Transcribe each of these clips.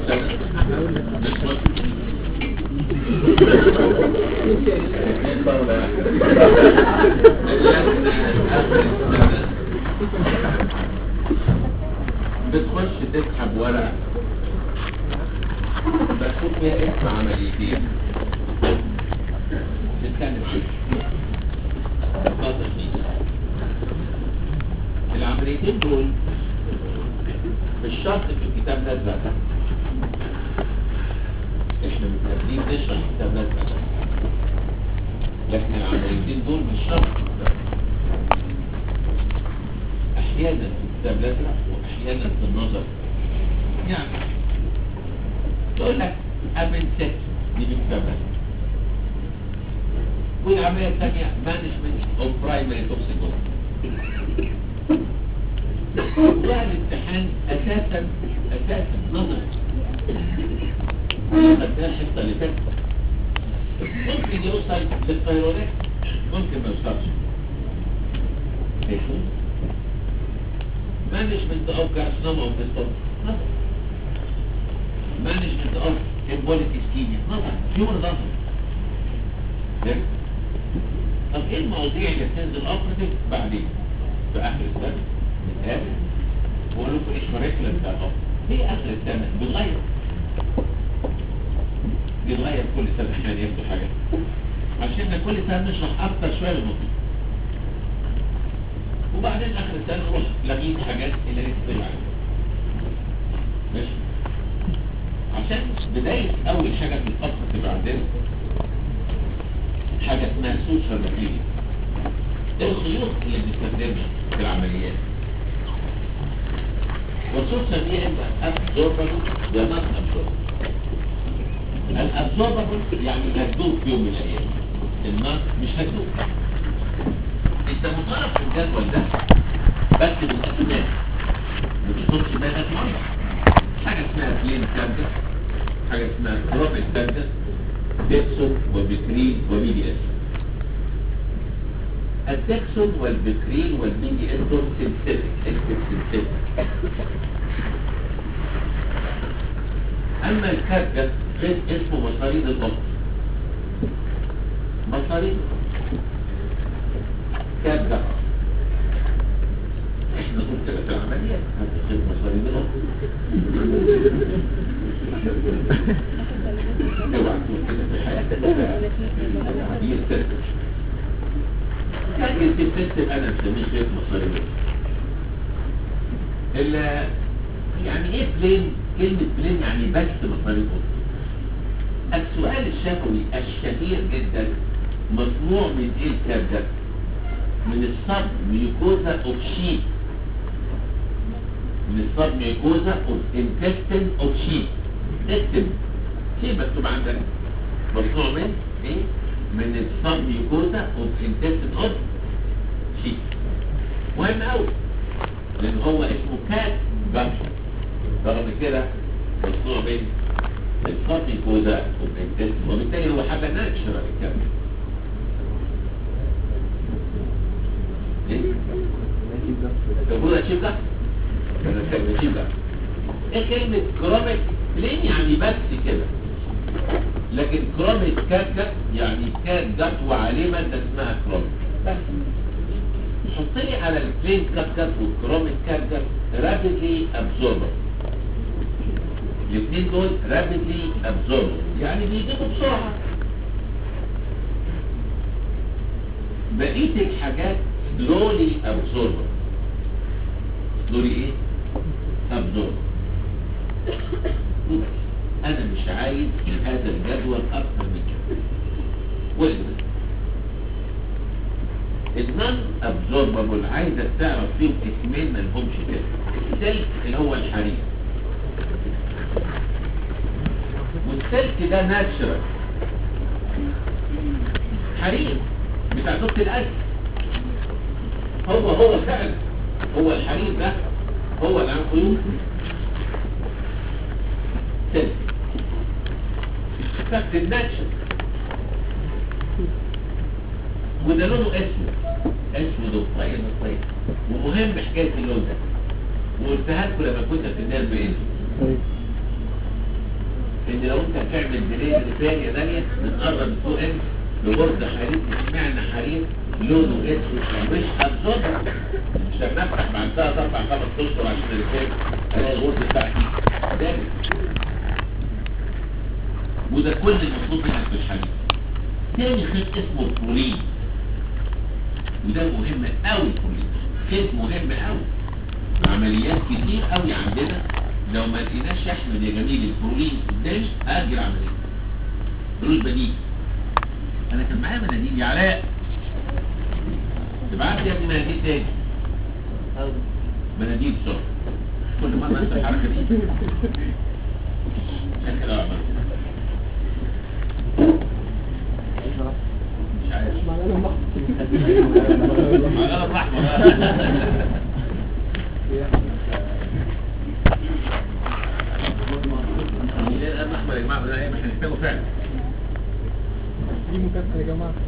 سنة مش مصر الاثنين طاولة لأن آخر السنة بتخش تسحب ورقة مكتوب فيها اسم عمليتين تتكلم فيه اتفضل فيه العمليتين دول مش شرط في الكتاب الازرق ده احنا متقابلين نشرح الكتاب الازرق ده لكن العمليتين دول مش شرط في الكتاب احيانا في الكتاب الازرق واحيانا في النظر يعني تقول لك ابنسكت دي في الكتاب الازرق والعمليه الثانيه مانجمنت اوف برايمري توكسيكولوجي موضوع الامتحان اساسا اساسا نظري خدناه الحصه اللي فاتت ممكن يوصل للثيرونات ممكن ما يوصلش ماشي مانجمنت اوف كارسنوما اوف الصوت نظر مانجمنت اوف امبوليك اسكيميا نظر هيومن نظر طب ايه المواضيع اللي بتنزل اوبرتيف بعدين في اخر السنه نتقابل واقول لكم ايش الرحله بتاع الأرض هي اخر السنه بتغير بيتغير كل سنه احيانا ياخدوا حاجه عشان كل سنه نشرح اكتر شويه للمطلوب وبعدين اخر السنه نروح لاغين حاجات اللي نكتب عليها ماشي عشان بدايه اول حاجه في الفصل تبقى عندنا حاجه اسمها سوشيال ماتيريال الخيوط اللي بنستخدمها في العمليات والسوشيال دي اما ابزوربل يا نون ابزوربل الابزوربل يعني هتدوب في يوم من الايام النون مش هتدوب انت مطالب في الجدول ده بس بالاسماء ما بتحطش بالك مره حاجه اسمها بلين كاردس حاجه اسمها بروبل كاردس ديكسون وبكرين وميدي اس الدكسون والبكرين والميدي اس دول سنسيتك اكتب سنسيتك اما الكاردس غير اسمه مصاريد الضغط مصاريد كاردس احنا نقول كده في العمليات هتخذ مصاريد الضغط اوعى تقول كده في حياتك دي السيركل لكن في السيستم انا مسميه غير مصاري الا يعني ايه بلين كلمة بلين يعني بس مصاري السؤال الشفوي الشهير جدا مصنوع من ايه الكتاب ده من الصب ميوكوزا اوف شيب من الصب ميوكوزا اوف انتستين اوف شيب اكتب شيء مكتوب عندك مصنوع من ايه من الصب ميوكوزا اوف انتستين اوف شيب مهم قوي لان هو اسمه كات جامشن رغم كده مصنوع من الصب ميوكوزا اوف انتستين وبالتالي هو حاجه ناتشرال الكلام ايه؟ تقول شيب ده؟ انا كلمه شيب ده ايه كلمه كراميك لين يعني بس كده لكن كراميك كات يعني كات جت وعليه ماده اسمها كراميك بس حط لي على البلين كات كات والكراميك كات كات رابيدلي ابزوربر الاثنين دول رابيدلي ابزوربر يعني بيجيبوا بسرعه بقيه الحاجات سلولي ابزوربر سلولي ايه ابزوربر انا مش عايز في هذا الجدول اكتر من كده وإذن النون ابزوربابل عايزك تعرف فيهم اسمين ما لهمش كده السلك اللي هو الحرير والسلك ده ناتشرال حرير بتاع دكتور القلب هو هو فعلا هو الحرير ده هو اللي عنده خيوط سلك سلك الناتشرال وده لونه اسود اسود وطيب وطيب ومهم حكايه اللون ده وقلتها لكم لما كنت في النيرف ايه ان لو انت بتعمل ديلي ريبير يا داليا بتقرب السوق ام لغرز حريق اشمعنى حريق لونه اسود مش ابسط مش لما افتح بعد ثلاث اربع خمس اشهر عشان الريبير الاقي الغرز بتاعتي دامج وده كل المطلوب منك في الحديث تاني خيط اسمه البولين وده مهم قوي البولين خيط مهم قوي عمليات كتير قوي عندنا لو ما لقيناش احنا يا جميل البولين قدامي هاجي العمليه ملوش بديل انا كان معايا مناديل يا علاء تبعت لي يا ابني مناديل تاني مناديل بسرعه كل مره نفس الحركه دي عشان كده أعمل. مش عارف على الرحمة ليه الآن أحمر يا جماعة ده إيه مش هنحتاجه فعلا دي مكافأة يا جماعة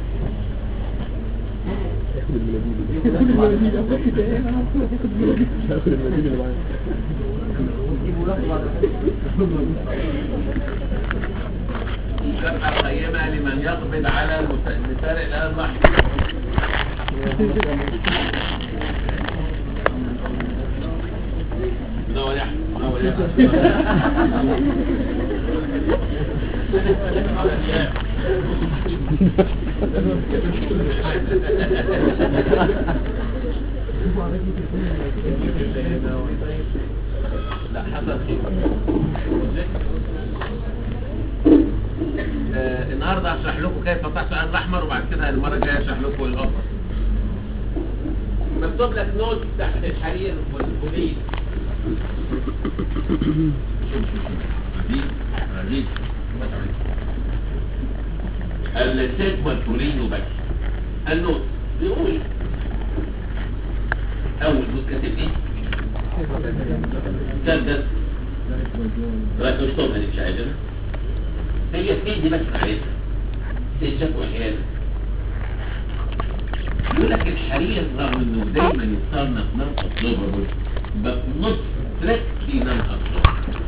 ياخد المناديل ياخد المناديل ياخد المناديل ياخد المناديل اللي معايا مكافأة قيمة لمن يقبض على المس- المسارق الآن اللحظة منور يا أحمد منور يا لا حصل خير آه، النهارده هشرح لكم كيف تحصل على الاحمر وبعد كده المره الجايه هشرح لكم الاخضر مكتوب لك نوت تحت الحرير والبوليس عزيز عزيز الست والبولين وبس النوت بيقول اول نوت كاتب ايه؟ سدس لا مش طبعا مش عايزها هي اثنين دي بس عايزها تنشف احيانا يقول لك الحرير رغم انه دايما يصنف نون ابزوربل but not strictly non absorbable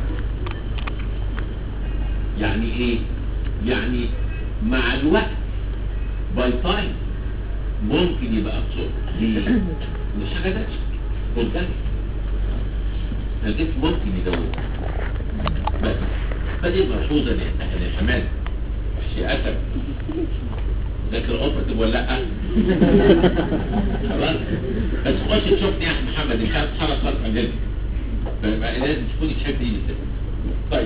يعني ايه؟ يعني مع الوقت باي تايم ممكن يبقى ابسورب ليه؟ مش حاجه ده قدام الجسم ممكن يدور بس فدي ملحوظه ان الحماد وحشي اسد ذاكر اوبرتيف ولا لا خلاص بس خش تشوفني يا اخي محمد انت هتتحرك خالص عن جلدي فيبقى لازم تكوني شايف ايدي كده طيب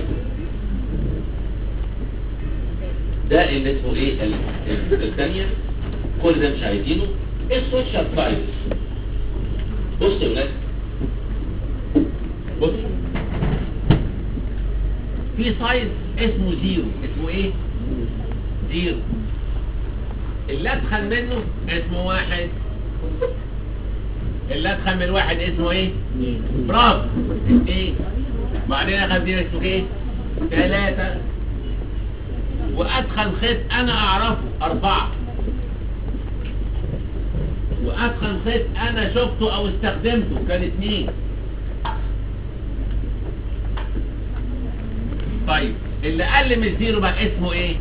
ده اللي اسمه ايه ال- ال- الثانيه كل ده مش عايزينه السوشيال سايز بص يا ولاد بص في سايز اسمه زيرو اسمه ايه زيرو اللي ادخل منه اسمه واحد اللي ادخل من واحد اسمه ايه برافو ايه بعدين اخد دي اسمه ايه ثلاثة وادخل خيط انا اعرفه اربعة وادخل خيط انا شفته او استخدمته كان اتنين طيب اللي اقل من الزيرو بقى اسمه ايه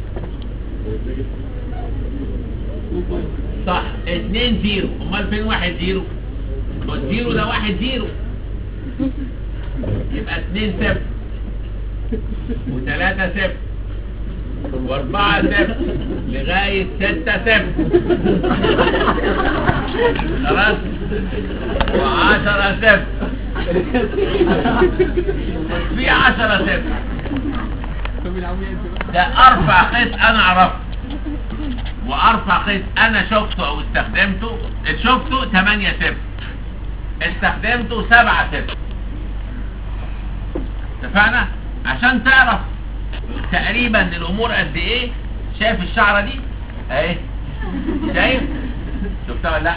صح اتنين زيرو امال فين واحد زيرو ما الزيرو ده واحد زيرو يبقى اتنين صفر وتلاتة صفر واربعة صفر لغاية ستة صفر خلاص وعشرة صفر في عشرة صفر طب العمية انت بقى ده ارفع خيط انا اعرفه وارفع خيط انا شفته او استخدمته شفته 8 صفر استخدمته 7 صفر اتفقنا عشان تعرف تقريبا الامور قد ايه شايف الشعره دي اهي شايف شفتها ولا لا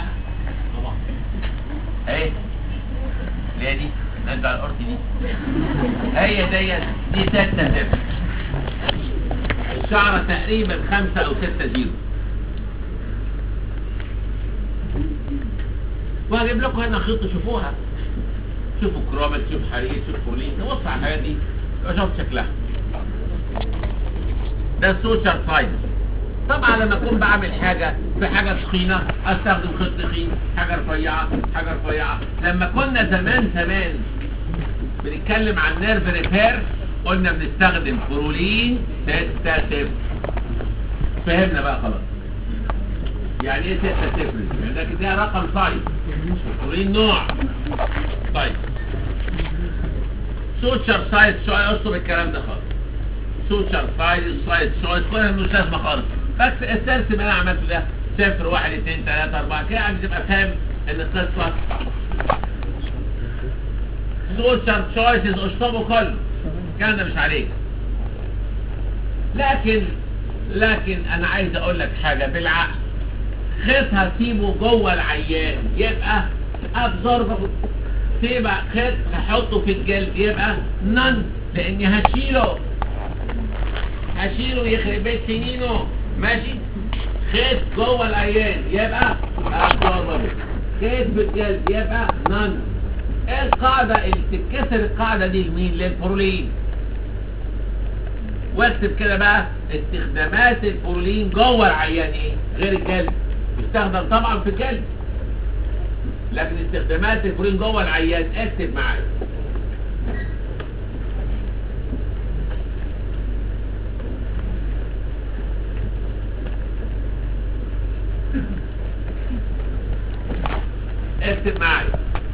اهي اللي هي دي نرجع الارض دي هي ديت دي 6 صفر الشعرة تقريبا خمسة او ستة زيرو وهجيب لكم هنا خيط تشوفوها شوفوا كرومات شوف حرير شوف فولين نبص على الحاجات دي يبقى شوف شكلها ده السوشيال ساينس طبعا لما اكون بعمل حاجة في حاجة تخينة استخدم خيط تخين حاجة رفيعة حاجة رفيعة لما كنا زمان زمان بنتكلم عن نيرف ريبير قلنا بنستخدم برولين 6 صفر فهمنا بقى خلاص يعني ايه 6 صفر يعني ده كده رقم سايز برولين نوع طيب سوتشر سايز شوية اصطب الكلام ده خالص سوتشر سايز سايز شوية كلها مش لازمة خالص بس السلسل اللي انا عملته ده صفر واحد اتنين تلاتة اربعة كده عشان تبقى فاهم ان القصة سوتشر تشويسز اشطبه كله الكلام ده مش عليك لكن لكن انا عايز اقول لك حاجة بالعقل خيط هسيبه جوه العيان يبقى ابزوربابل سيبه خيط هحطه في الجلد يبقى نن لاني هشيله هشيله يخرب بيت سنينه ماشي خيط جوه العيان يبقى ابزوربابل خيط في الجلد يبقى نن ايه القاعدة اللي تتكسر القاعدة دي لمين للبرولين واكتب كده بقى استخدامات البرولين جوه العيان ايه غير الجلد يستخدم طبعا في الجلد لكن استخدامات البرولين جوه العيان اكتب معايا اكتب معايا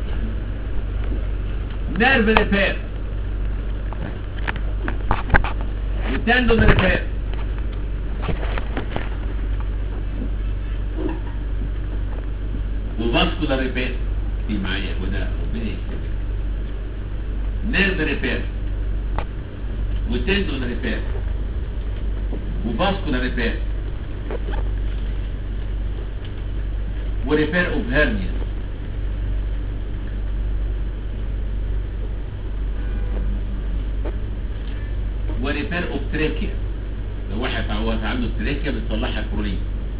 نيرف ريبير وتندون ريبير وفاسكولار ريبير دي معايا وده ربنا يكتبك نيرف ريبير وتندون ريبير وفاسكولار ريبير وريبير اوف هيرنيا وريبير اوف تريكيا لو واحد عوض عنده تريكيا بتصلحها كرولين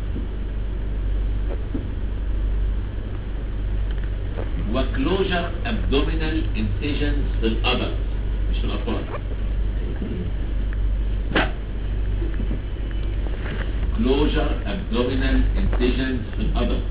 وكلوجر ابدومينال انسيجنز في الادلت مش في الاطفال كلوجر ابدومينال انسيجنز في الادلت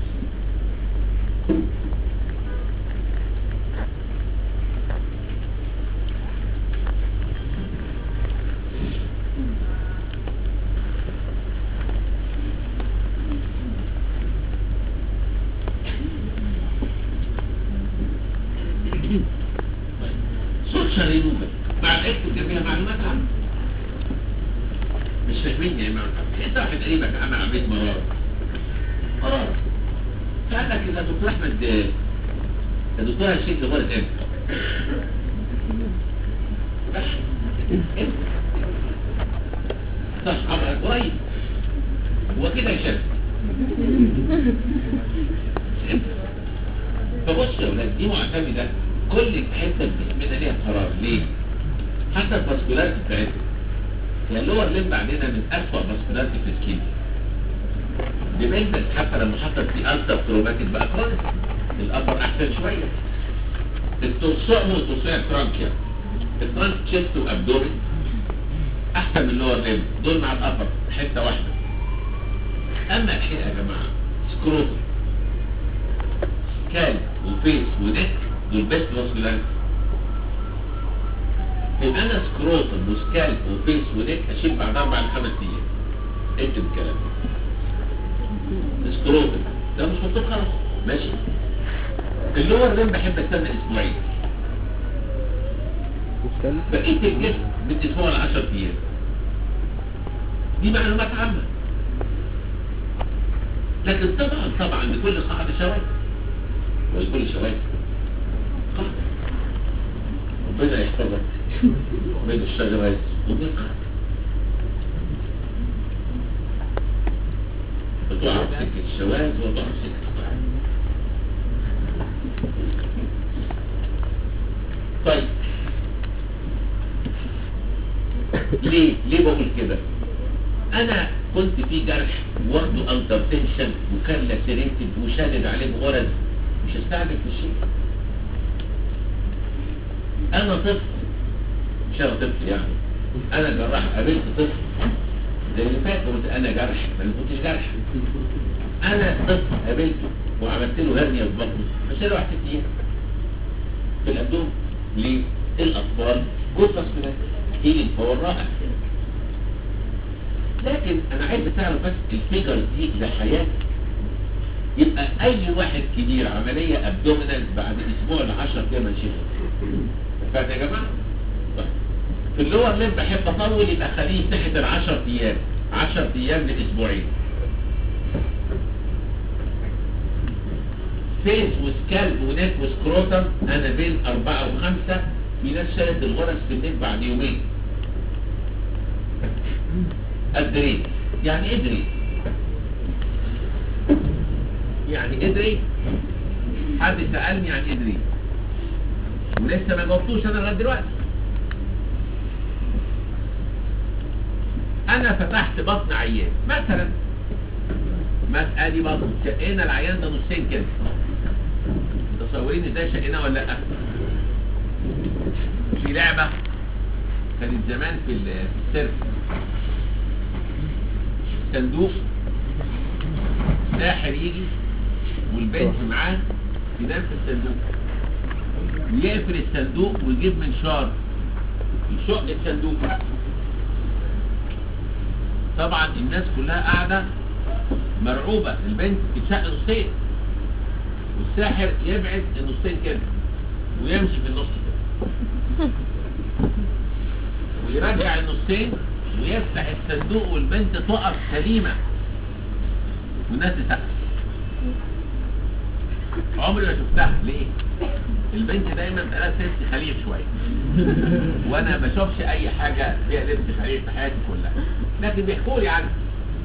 سوشيال ريموفر بعد اكتب جنبيها معلومات عامة مش فاهمين يعني معلومات انت واحد قريبك عمل عملية مرارة مرارة فقال لك اذا دكتور احمد يا دكتور هشيك لغاية امتى؟ بس امتى؟ صح عمل قريب هو كده يا شباب فبص يا ولاد دي معتمدة كل حتة في جسمنا ليها قرار ليه؟ حتى الفاسكولاريتي بتاعتها يعني اللور ليمب عندنا من أسوأ فاسكولاريتي في السكين ديبندنت حتى لما حصل في ألسر تروماتيك بقى كرونيك الأبر أحسن شوية التوسع والتوسع ترانكيا الترانك تشيست وأبدومين أحسن من اللور ليمب دول مع الأبر حتة واحدة أما الحقيقة يا جماعة سكروتم كال وفيس ونك دول بيست فاسكولاريتي يبقى انا سكروتم وسكالب وفيس ونك اشيل بعد اربع لخمس ايام اكتب الكلام ده سكروتم ده مش مكتوب خلاص ماشي اللور لين بحب استنى اسبوعين بقيت الجسم من اسبوع ل 10 ايام دي معلومات عامه لكن طبعا طبعا لكل قاعده شواذ ولكل شواذ قاعده ربنا يحفظك بين الشجرات وبين القاعده وتقع في سكه الشواذ وتقع في سكه القاعده طيب ليه ليه بقول كده انا كنت في جرح واخده انترتنشن وكان لاسيريتد وشادد عليه بغرز مش هستعجل في الشيء انا طفل مش انا طفل يعني انا جراح قابلت طفل زي اللي فات قلت انا جرح ما أنا كنتش جرح انا طفل قابلته وعملت له هرنيا في بطنه بس له واحد ست ايام في الابدوم ليه؟ الاطفال جثث من هيلينج هو الرائع لكن انا عايز تعرف بس الفيجرز دي لحياتك يبقى اي واحد كبير عمليه ابدومينال بعد اسبوع ل 10 ايام هنشيلها فاهم يا جماعه؟ طيب. في اللور ليم بحب اطول يبقى خليه تحت ال 10 ايام 10 ايام لاسبوعين فيس وسكالب ونك وسكروتم انا بين اربعة وخمسة في ناس شالت الغرز في النك بعد يومين الدريت يعني ايه دريت يعني ايه دريت حد سألني يعني ايه دريت ولسه ما جاوبتوش انا لغايه دلوقتي انا فتحت بطن عيان مثلا ما ادي بطن شقينا العيان ده نصين كده متصورين ازاي شقيناه ولا لا في لعبه كانت زمان في ال- في السيرك صندوق ساحر يجي والبنت معاه ينام في الصندوق ويقفل الصندوق ويجيب منشار يشق الصندوق طبعا الناس كلها قاعده مرعوبه البنت تتشق نصين والساحر يبعد النصين كده ويمشي في النص كده ويرجع النصين ويفتح الصندوق والبنت تقف سليمه والناس تسقف عمري ما شفتها ليه البنت دايما تلاقيها لبس خليل شويه وانا ما بشوفش اي حاجه فيها لبس خليل في حياتي كلها لكن بيحكوا لي عنها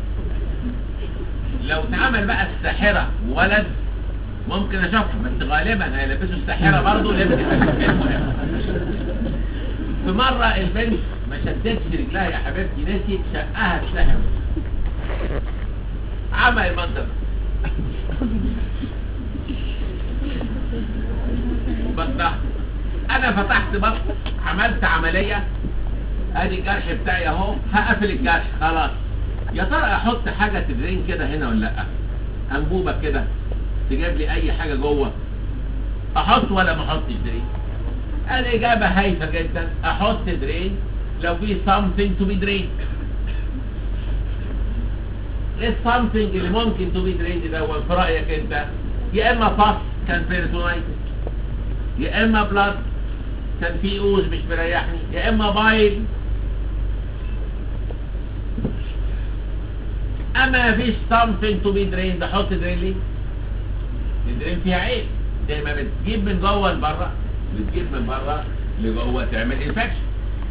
لو اتعمل بقى الساحره ولد ممكن اشوفها بس غالبا هيلبسوا الساحره برضه لبس خليل المهم في مرة البنت ما شدتش رجلها يا حبيبتي نسيت شقها السحر عمل المنظر بطنها انا فتحت بطن عملت عملية ادي الجرح بتاعي اهو هقفل الجرح خلاص يا ترى احط حاجة تدرين كده هنا ولا لا انبوبة كده تجيب لي اي حاجة جوه احط ولا ما احطش درين الإجابة هايفة جدا أحط درين لو في something to be drained ايه something اللي ممكن to be drained ده في رأيك انت يا اما فص كان بيرتونايتس يا اما بلاد كان في اوز مش مريحني يا اما بايل اما مفيش something to be drained احط درين ليه الدرين فيها عيب زي ما بتجيب من جوه لبره بتجيب من بره لجوه تعمل انفكشن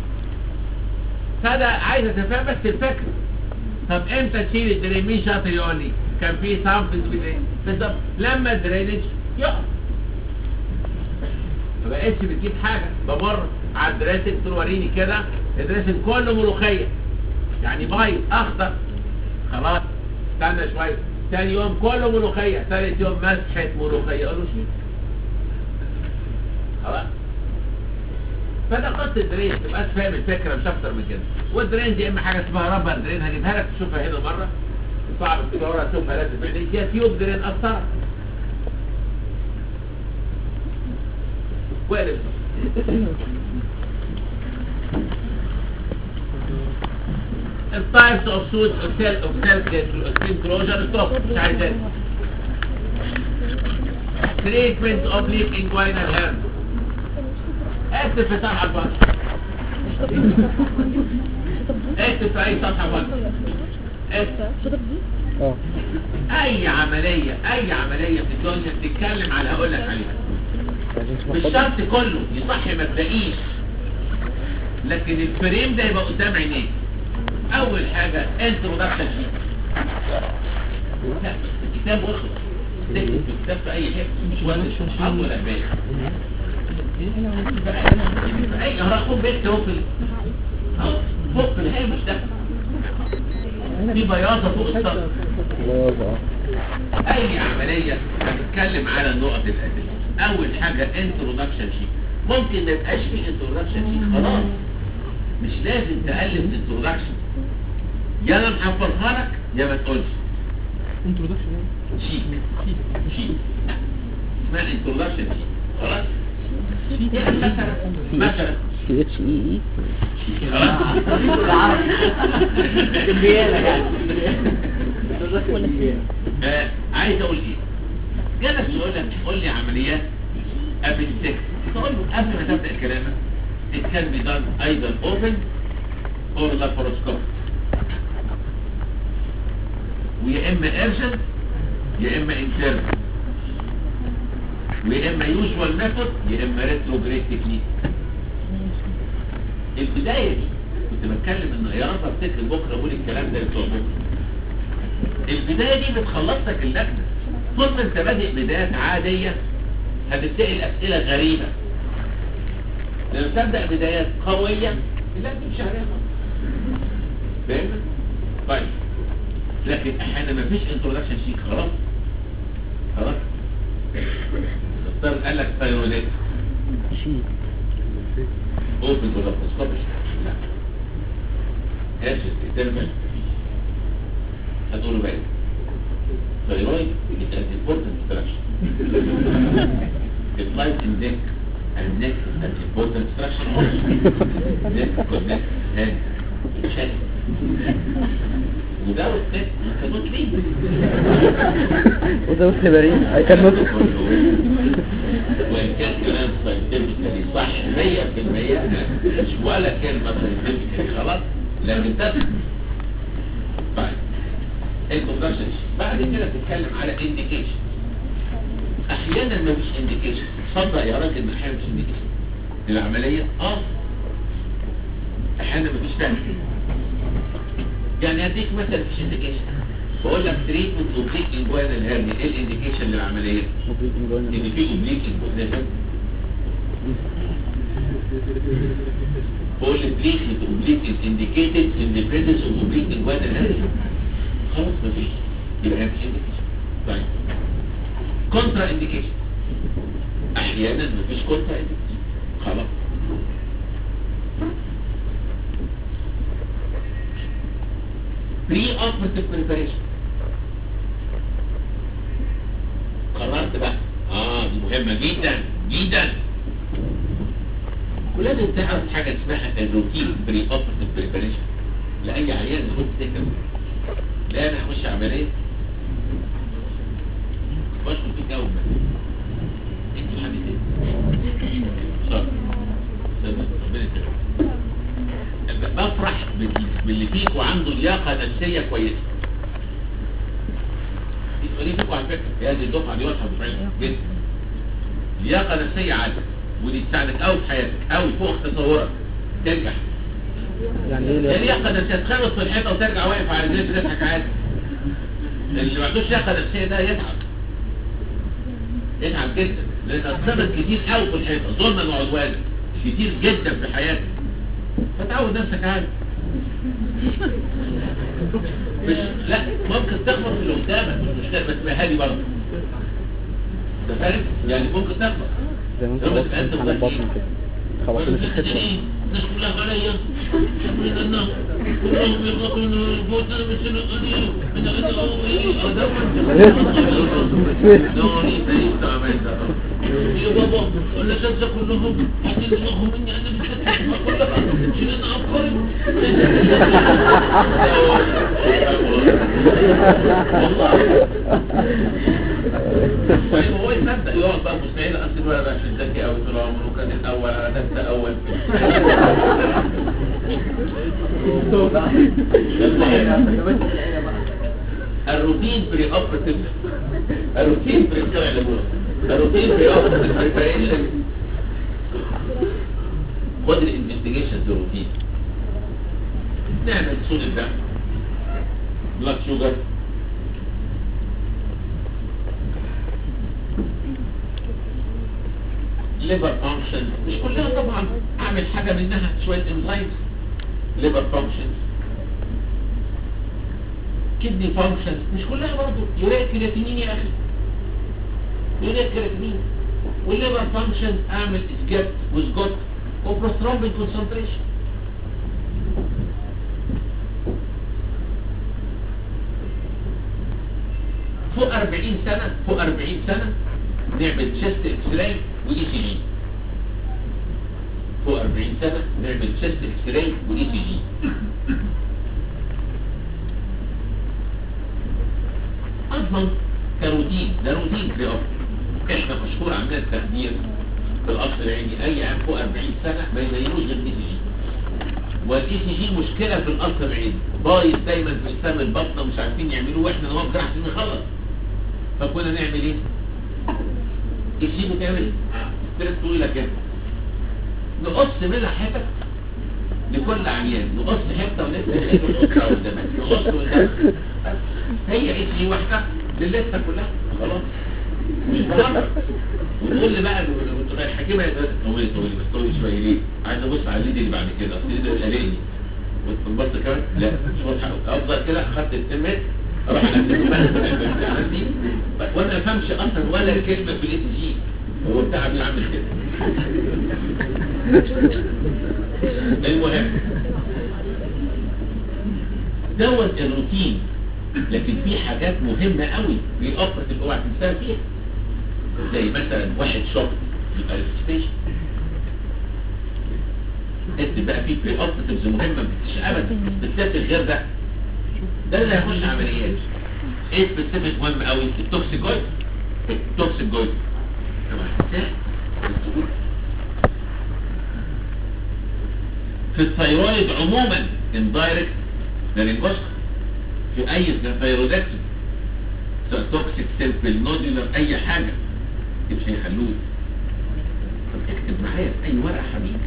فده عايز اتفهم بس الفكره طب امتى تشيل الدرين مين شاطر يقول لي كان في سامبلز بدرين بالظبط لما الدرينج يقف ما بقتش بتجيب حاجه بمر على الدريسنج تقول وريني كده الدريسنج كله ملوخيه يعني بايظ اخضر خلاص استنى شويه تاني يوم كله ملوخيه ثالث يوم مسحه ملوخيه قالوا شيل خلاص فده قصة درين تبقاش فاهم الفكرة مش اكتر من كده والدرين دي اما حاجة اسمها رابر درين هجيبها لك تشوفها هنا مرة صعب تدورها تشوفها لازم بعدين فيها تيوب درين اكتر وقلب التايبس اوف سوت اوف سيل اوف سيل كلوجر ستوب مش عايزين تريتمنت اوف ليك انجوينال هيرن اكتب في صفحة الفرق اكتب في اي صفحة فرق اكتب اه اي عملية اي عملية في الدنيا بتتكلم على هقول لك عليها مش شرط كله يصح ما تلاقيش لكن الفريم ده يبقى قدام عينيك اول حاجة انترودكشن شيت لا الكتاب وخلص تكتب في الكتاب في اي حته مش وقت الصحاب ولا بالي اي هرقوم بيت هو في ال- فوق في الهامش ده في بياضة فوق السطح الله اي عملية هنتكلم على النقط الاساسية اول حاجة انترودكشن شيت ممكن ما يبقاش في انترودكشن شيت خلاص مش لازم تألف انترودكشن يا انا محفظها لك يا ما تقولش انترودكشن شيك شيك اسمها انترودكشن شيك خلاص يعني مثلا مثلا سي اتش اي اي خلاص آه، عايز اقول ايه جالك يقول لك قول لي عمليات ابنسكس تقول له قبل ما تبدا كلامك it can be done either open or laparoscopic ويا اما urgent يا اما internal ويا اما usual method يا اما retrograde technique البدايه دي كنت بتكلم انه يا رب افتكر بكره اقول الكلام ده بتوع بكره البداية دي بتخلص لك اللجنة طول ما انت بادئ بدايات عادية هتتسأل أسئلة غريبة لما تبدأ بدايات قوية لا تمشي عليها خالص. فاهم؟ طيب لكن احيانا مفيش انترودكشن شيك خلاص خلاص الدكتور قال لك ثايرويدات شيء اوبن ولا بتسكوبش لا اسف الترمل هتقولوا بقى ايه ثايرويد is an important structure it lies in neck and neck is an important structure also neck connects head to chest وده والست كانوا ليه وده الخبرين I cannot وإن كان كلام ساينتفكالي صح 100% مش ولا كلمة ساينتفكالي خلاص لكن ده طيب الكونفرشن بعد كده تتكلم على انديكيشن احيانا ما فيش انديكيشن تصدق يا راجل ان احيانا مفيش انديكيشن للعمليه اه احيانا ما فيش فهم يعني اديك مثلا مفيش انديكيشن بقول لك تريتمنت اوبليك انجوانال هيرني ايه الانديكيشن للعمليه ان في اوبليك انجوانال بقول لك treatment اوبليك is indicated in the presence of oblique inguinal hernia خلاص مفيش يبقى مفيش indication طيب كونترا انديكيشن احيانا مفيش كونترا انديكيشن خلاص بري اوبرتيف بريباريشن قررت بقى اه دي مهمه جدا جدا ولازم تعرف حاجه اسمها الروتين بري اوبرتيف بريباريشن لاي عيان يخش سكن لا انا هخش عمليه بدخل في الجو بقى انت حبيبتي صح ربنا يسلمك بفرح بال- باللي فيك وعنده لياقه نفسيه كويسه دي فيكوا على فكره يا دي الدفعه دي واضحه بفعلها جدا لياقه نفسيه عاليه ودي تساعدك قوي في حياتك قوي فوق تصورك تنجح يعني ايه هي اللي- لياقه نفسيه تخلص في الحيطه وترجع واقف على رجليك تضحك عادي اللي ما عندوش لياقه نفسيه ده يتعب يتعب جدا لان الثمن كتير قوي في الحيطه ظلما وعدوانا كتير جدا في حياتك فتعود نفسك عادي مش لا ممكن تخبط في اللي قدامك مش مشكله بس تبقى هادي برضه انت فاهم؟ يعني ممكن تخبط زي ما انت لما قلت تبقى انت على البطن وزنين. كده خلاص مش الناس الحته كلها عليا من النار كلهم يغلطون الموت انا مش انا قليل انا انا ايه دوري فريق عملت يا بابا ولا تنسى كلهم حسين دماغهم مني انا مش هتسمع كلها شيل انا افكاري طيب هو يصدق يقعد بقى مستحيل اصل ولا بقى عشان ذكي قوي طول عمره كان الاول انا ده الاول الروتين بري اوبرتيف الروتين بري طلع لبولا الروتين بري اوبرتيف بريباريشن خد الانفستيجيشن روتين نعمل صوت الدم بلاد شوجر ليبر فانكشن مش كلها طبعا اعمل حاجه منها شويه انزايمز ليبر فانكشن كدني فانكشن مش كلها برضه يوريا كرياتينين يا اخي يوريا كرياتينين والليبر فانكشن اعمل اسكاب وسجوت وبروسترومبين كونسنتريشن فوق 40 سنة فوق 40 سنة نعمل تشيست اكس راي واي سي جي فوق 40 سنة نعمل تشيست اكس راي واي سي جي اضمن كروتين ده روتين بري اوب احنا مشهور عندنا التخدير في القصر العيني اي عام فوق 40 سنة ما يبينوش غير الاي سي جي والاي سي جي مشكلة في القصر العيني بايظ دايما في لسان البطنة مش عارفين يعملوه واحنا نوقف جراحة عشان نخلص فكنا نعمل ايه؟ اي سي جي بتعمل ستريس طويلة كده نقص منها حتت لكل عيان نقص حته ونكتب حته قدامك نقص وندخل هي اي سي واحده للسته كلها خلاص مش بهرج وتقول لي بقى وتبقى الحكيمه يا دكتور طولي طولي بس طولي شويه ليه؟ عايز ابص على الليد اللي بعد كده اصل الليد اللي قلقني وتنبسط كمان لا مش واضحه افضل كده خدت التمت اروح اقدم عندي وانا ما افهمش اصلا ولا كلمه في الاي سي جي هو بتاع بيعمل كده المهم دوت الروتين لكن في حاجات مهمة قوي في اوبرتيف اوعى تنساها فيها زي مثلا واحد شوك يبقى الستيشن انت بقى في بري اوبرتيفز مهمة ما بتكتش ابدا بالذات الغير ده ده اللي هيخش عمليات ايه سبيسيفيك مهم قوي التوكسيكويد التوكسيكويد طبعا ازاي في الثيرويد عموما اندايركت للانجوسكو في اي ثيرويدكتوم سواء توكسيك سيمبل نودولر اي حاجه مش هيخلوه طب اكتب معايا في اي ورقه حبيبي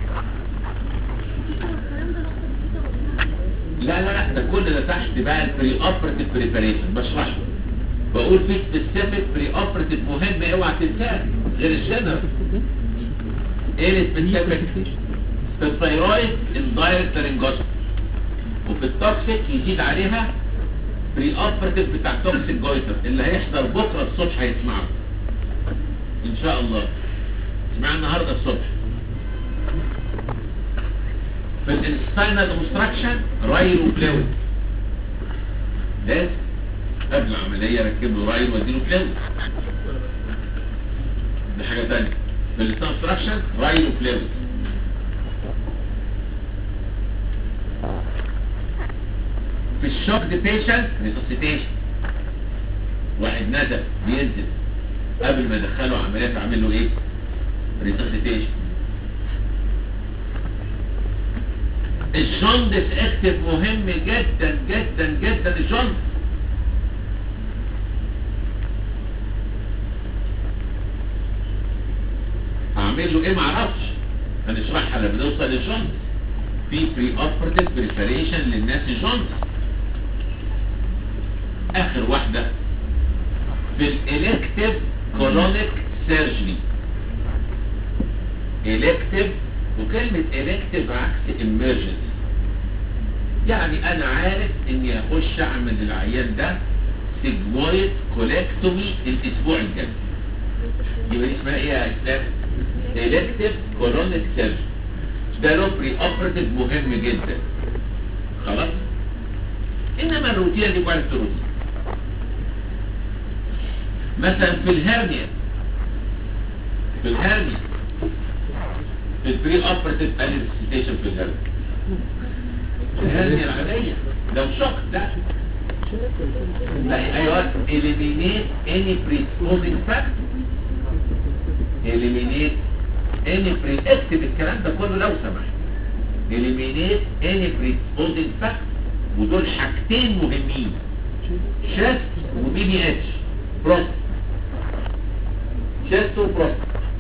لا لا لا ده كل ده تحت بقى البري اوبرتيف بريباريشن بشرحه بقول في سبيسيفيك بري اوبرتيف مهم اوعى تنساه غير الجنرال ايه السبيسيفيك في الثيرويد اندايركت لارنجوسكوبي وفي التوكسيك يزيد عليها بري اوبرتيف بتاع توكسيك جويتر اللي هيحضر بكره الصبح هيسمعه ان شاء الله اسمع النهارده الصبح في الانستاينال اوبستراكشن رايل وفلويد لازم قبل العمليه ركب له رايل واديله فلويد دي حاجه ثانيه في الانستراكشن رايل وفلويد في الشوك دي بيشنت ريسوسيتيشن واحد نزل بينزل قبل ما يدخله عمليات اعمل له ايه ريسوسيتيشن الجوندس اكتف مهم جدا جدا جدا الجوندس اعمل له ايه معرفش هنشرحها لما نوصل للجوندس في بري اوبرتيف بريباريشن للناس الجوندس اخر واحدة في الالكتيف كولونيك سيرجري الكتيف وكلمة الكتيف عكس emergency يعني انا عارف اني اخش اعمل للعيان ده سيجمويد كولكتومي الاسبوع الجاي يبقى دي اسمها ايه يا اسلام الكتيف كولونيك سيرجري ده له بري اوبرتيف مهم جدا خلاص انما الروتين دي بعد الروتين مثلا في الهرنيا في الهرنيا في البري اوبرتيف انستيشن في الهرنيا الهرنيا العادية لو شوك ده لا ايوه eliminate any predisposing factor eliminate any pre اكتب الكلام ده كله لو سمحت eliminate any predisposing factor ودول حاجتين مهمين شاست وبي بي اتش بروست شاست وبروست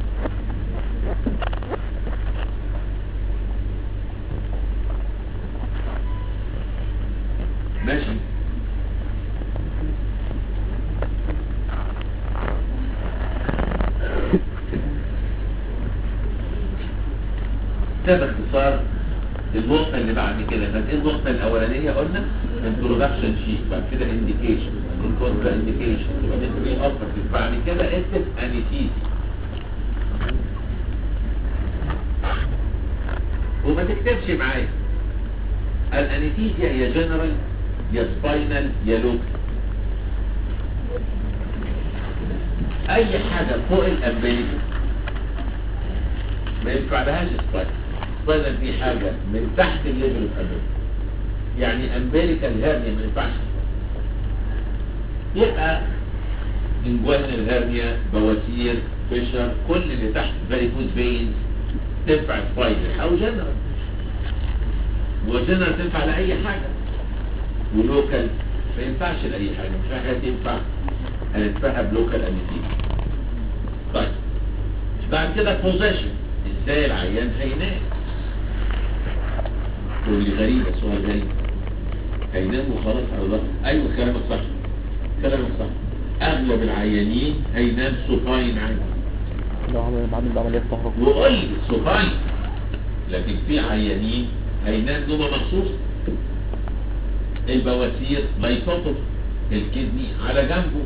ماشي ده باختصار النقطة اللي بعد كده كانت ايه النقطة الأولانية قلنا introduction sheet بعد كده indication contra indication وبعدين pre operative بعد كده اكتب anesthesia وما تكتبش معايا الانستيزيا يا جنرال يا سباينال يا لوكال اي حاجة فوق الامبليكال ما ينفع لهاش سبايك سبايك دي حاجة من تحت الليفل الامبليكال يعني امبليكال هيرنيا ما ينفعش يبقى انجوانال هيرنيا بواسير فيشر كل اللي تحت فاريكوز فينز تنفع سبايدر او جنرال وجنرال تنفع لاي حاجة ولوكال ما ينفعش لاي حاجة مش حاجة تنفع هندفعها بلوكال انستيزيا طيب بعد كده بوزيشن ازاي العيان هينام تقول لي غريبة سؤال غريب هينام وخلاص على الله ايوه كلامك صح كلامك صح اغلب العيانين هينام سوفاين عادي لو عمل بعد العملية الطهرة وقول لي سوفاين لكن في عيانين هينام نومه مخصوص البواسير لايكوتوم الكدني على جنبه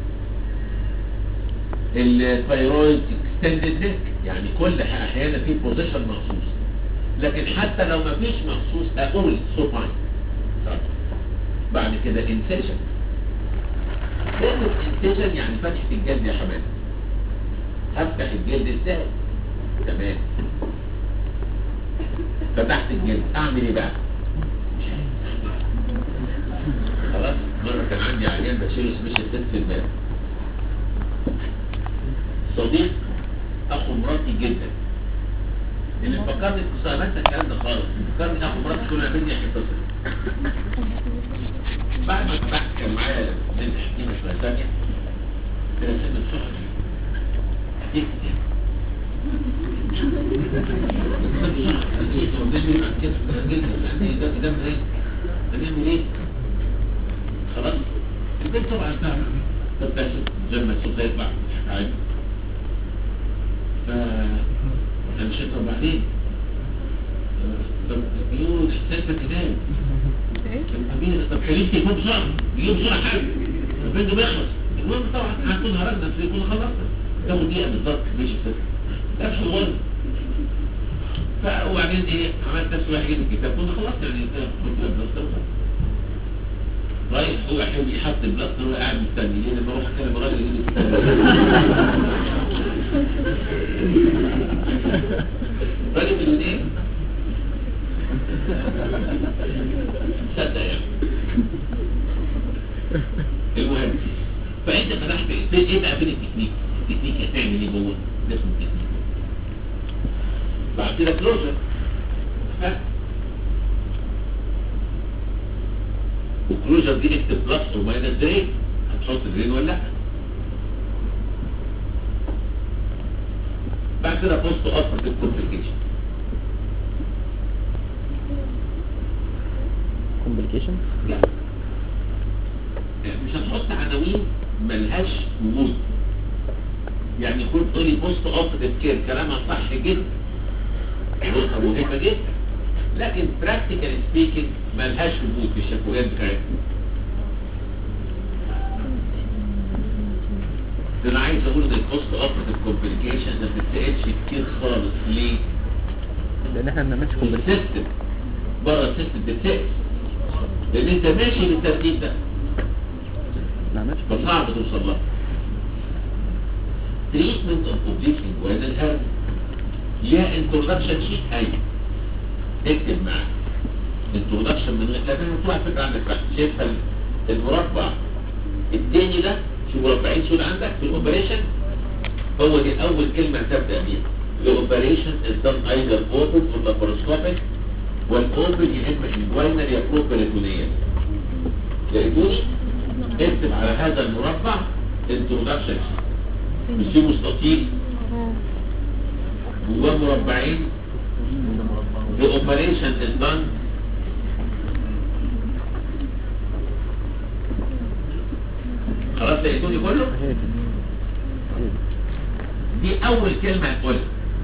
الثيرويد اكستندد نيك يعني كل احيانا في بوزيشن مخصوص لكن حتى لو ما فيش مخصوص اقول سوباين بعد كده انسيشن كلمة انسيشن يعني فتحة الجلد يا حماد هفتح الجلد ازاي تمام فتحت الجلد اعمل ايه بقى مش عارف. خلاص مرة كان عندي عيان بشيله سبيشال تيست في الباب صديق اخو مراتي جدا اللي فكرني بصعبات الكلام ده خالص فكرني اخو مراتي كل ما بيجي يتصل بعد ما فتحت كان معايا بنت حكيمة اسمها سامية كده سن الشهر حكيت كتير هنعمل ايه؟ خلاص البنت طبعا فاهمة فبتحسب لما الصوت يطلع عادي ف انا مشيت وبعدين طب يوه حسيت تنام طب مين طب كلمت تليفون بسرعه يجيب بسرعه حاجه الفيديو بيخلص المهم طبعا هنكون هرجنا في يكون خلصنا تاخد دقيقه بالظبط ماشي ست نفس الغرض وبعدين ايه عملت نفس واحد يجيب الكتاب كنا خلصت يعني كنت بلاستر رايح هو حلو يحط البلاستر وقاعد مستني ليه لما اروح اكلم الراجل يجيب الكتاب راجل من ايه صدق يعني المهم فانت فتحت في ايه بقى فين التكنيك التكنيك هتعمل ايه جوه ده اسمه التكنيك بعد كده كلوزر ها وكلوزر دي اكتب بلس وماينس درين هتحط درين ولا لا بعد كده بوست اوبرتيف كومبليكيشن كومبليكيشن لا يعني مش هتحط عناوين ملهاش وجود يعني كنت تقولي بوست اوبرتيف كير كلامها صح جدا نقطة مهمة جدا لكن براكتيكال سبيكينج ملهاش وجود في الشفويات بتاعتنا ده انا عايز اقول ان البوست اوبرتيف كومبليكيشن ما بتتسالش كتير خالص ليه؟ لان احنا ما بنعملش كومبليكيشن السيستم بره السيستم بتتسال لان انت ماشي بالترتيب ده ما بنعملش فصعب توصل لها تريتمنت اوف اوبليشن وهذا الهرم ليها انترودكشن شيت ايوه اكتب معاه انترودكشن من غير لكن مطلع فكره عندك بقى شايفها المربع التاني ده شو مربعين سود عندك في الاوبريشن هو دي اول كلمه هتبدا بيها الاوبريشن از دان ايذر اوبن اور لاباروسكوبيك والاوبن يا اما انجوينال يا بروبريتونيال لقيتوني اكتب على هذا المربع انترودكشن مش في مستطيل جواه مربعين The operation is done خلاص لقيتوني كله هي كده هي دي. دي اول كلمة هتقولها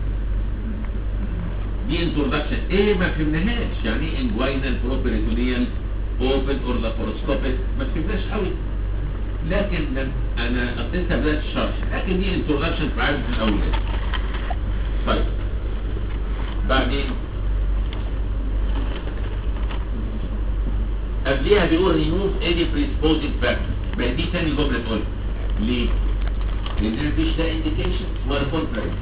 دي انترودكشن ايه ما فهمناهاش يعني ايه انجوينال بروبريتونيال اوبن اور لاباروسكوبيك ما فهمناش قوي لكن لم- انا قضيتها بداية الشرح لكن دي انترودكشن في عالم في الاول طيب بعدين قبليها بيقول ريموف اني بريسبوزنج فاكتور ما هي دي تاني جمله تقول ليه؟ لان مفيش لا انديكيشن ولا كونتراكت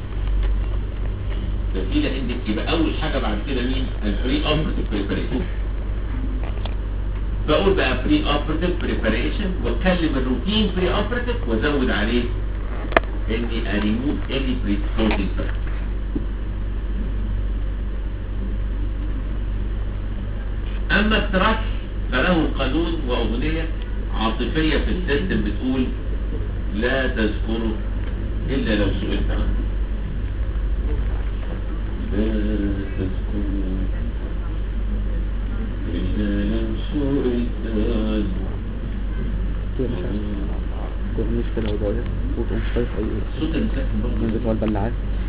ده في لا انديك يبقى اول حاجه بعد كده مين البري اوبرتيف بريباريشن بقول بقى بري اوبرتيف بريباريشن واتكلم الروتين بري اوبرتيف وازود عليه اني اريموف اني بريسبوزنج فاكتور اما التراك فله قانون واغنيه عاطفيه في السيستم بتقول لا تذكره الا لو سئلت عنه لا تذكره الا لو سئلت عنه كورنيش كده وضايع وتقوم شايف اي صوت المساكن من برضه بتوع البلاعات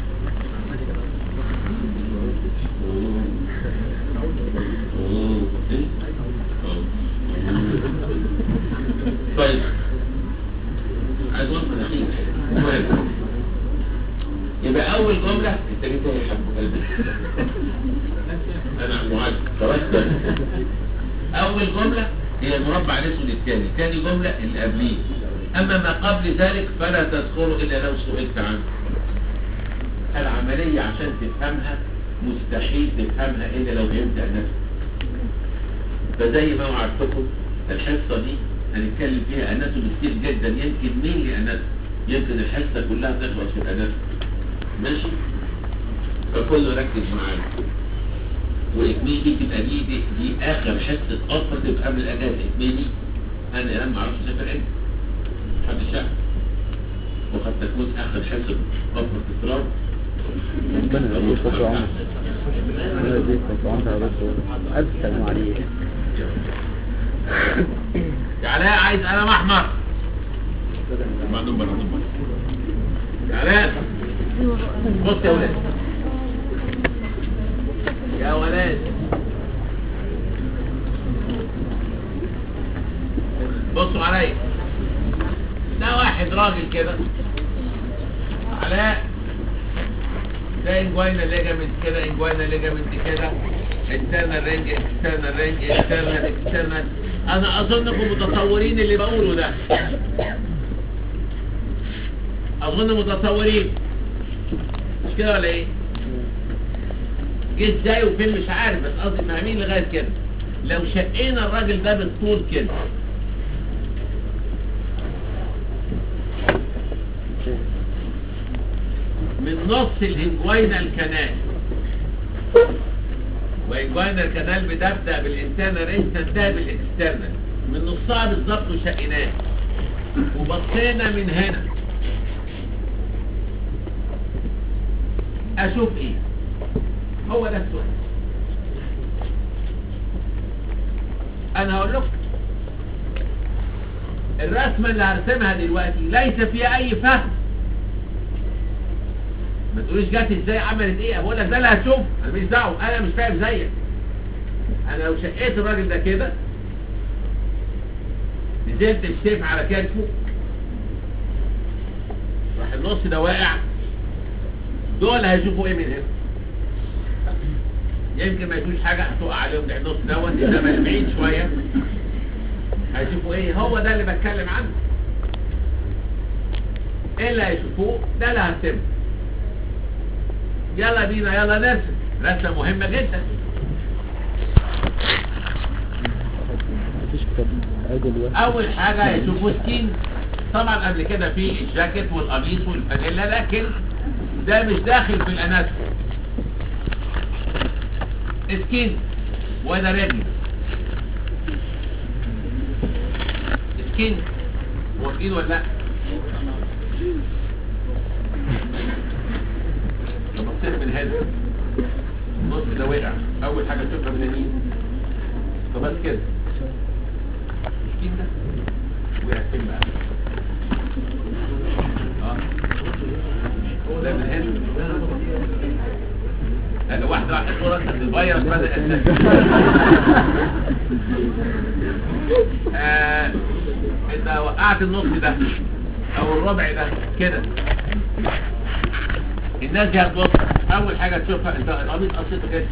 طيب عايز اوصل لحين المهم يبقى اول جمله انت جيت يا حب قلبي انا معاك خلاص اول جمله هي المربع الاسود الثاني ثاني جمله اللي قبليه اما ما قبل ذلك فلا تذكره الا لو سئلت عنه العمليه عشان تفهمها مستحيل تفهمها الا لو فهمت نفسك فزي ما وعدتكم الحصه دي هنتكلم فيها اناتومي كتير جدا يمكن مين لاناتومي يمكن الحصه كلها تخلص في الاناتومي ماشي فكله ركز معايا واكميلي تبقى دي دي, دي اخر حصه اوبرتيف قبل الاجازه اكميلي انا الان ما اعرفش اسافر امتى حد شاف وقد تكون اخر حصه اوبرتيف تراب ربنا يديك وفي عمرك ربنا يديك وفي عمرك يا دكتور ألف سلام عليك يا علاء عايز قلم احمر معلوم بره يا علاء بص يا ولاد يا ولاد بصوا عليا ده واحد راجل كده علاء ده انجوينا ليجامنت كده انجوينا ليجامنت كده انترنال رينج اكسترنال رينج انترنال اكسترنال انا اظنكم متصورين اللي بقوله ده اظن متصورين مش كده ولا ايه جه ازاي وفين مش عارف بس قصدي فاهمين لغايه كده لو شقينا الراجل ده بالطول كده من نص الانجوينال كانال وانجوينال كانال بتبدا بالانترنال رينج تنتهي بالاكسترنال من نصها بالظبط وشقيناه وبصينا من هنا اشوف ايه هو ده السؤال انا هقول لكم الرسمه اللي هرسمها دلوقتي ليس فيها اي فهم ما تقوليش جت ازاي عملت ايه بقول لك ده اللي هتشوف انا مش دعوه انا مش فاهم زيك انا لو شقيت الراجل ده كده نزلت السيف على كتفه راح النص ده واقع دول هيشوفوا ايه من هنا يمكن ما يشوفوش حاجه هتقع عليهم ده النص دوت انما بعيد شويه هيشوفوا ايه هو ده اللي بتكلم عنه ايه اللي هيشوفوه ده اللي هرسمه يلا بينا يلا نرسم رسمه مهمه جدا مفيش كتاب ادي الواحد اول حاجه هيشوفوا سكين طبعا قبل كده في الجاكيت والقميص والفانيلا لكن ده مش داخل في الاناتومي سكين وده رجل سكين موافقين ولا لا لما بصيت من هنا النص ده وقع اول حاجه تشوفها من اليمين فبس كده السكين ده وقع فين بقى اه ده من هنا لا واحدة واحدة صورة الفيروس بدأ آه انت وقعت النص ده او الربع ده كده الناس دي هتبص اول حاجة تشوفها انت القميص قصيته كده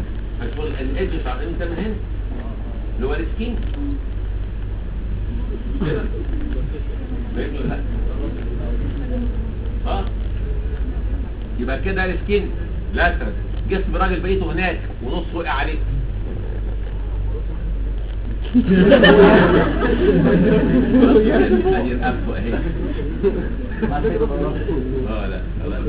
هتقول الايدج بتاع انت من هنا اللي هو السكين كده فاهم ولا لا؟ اه يبقى كده السكين لاترال جسم راجل بقيته هناك ونص وقع عليه ادي الانف اهي اه لا خلاص.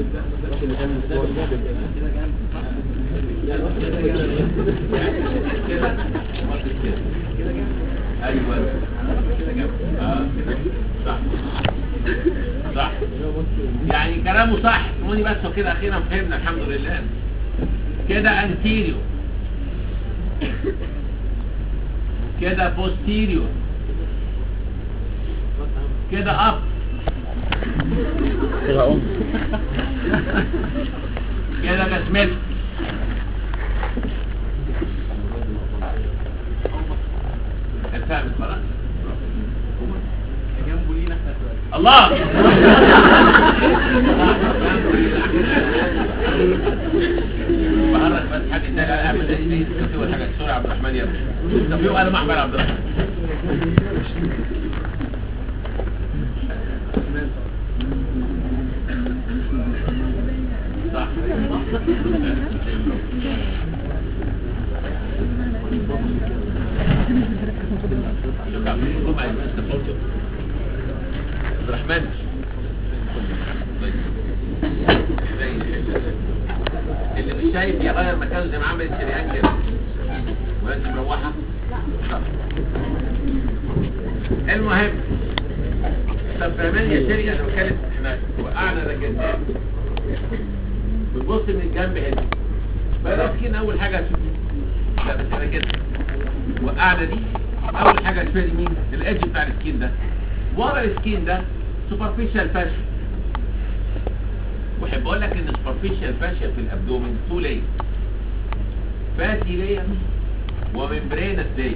كده مرة كده ايوه اه صح صح يعني كلامه صح اسموني بس وكده اخيرا فهمنا الحمد لله كده انتيريو كده بوستيريو كده اب كده أم كده بسمت فاهم خلاص الله بحرك بس حاجه تانية اعمل ايه ايه تسوي حاجه سوري عبد الرحمن يا ابني طب يبقى انا محمد عبد الرحمن صح شكرا لكم أيها المستمعون. عبد الرحمن اللي مش شايف يغير مكانه زي ما عمل الشريان كده وانت مروحه المهم طب فهمان يا شري انا بتكلم احنا وقعنا ده كده بتبص من الجنب هنا بقى سكين اول حاجه هتشوف لا بس انا كده وقعنا دي اول حاجه هتشوفها دي مين الايدج بتاع السكين ده ورا السكين ده سوبرفيشال فاشن واحب اقول لك ان سوبرفيشال فاشيا في الابدومين تو لاير فاتي لاير وممبرينس لاير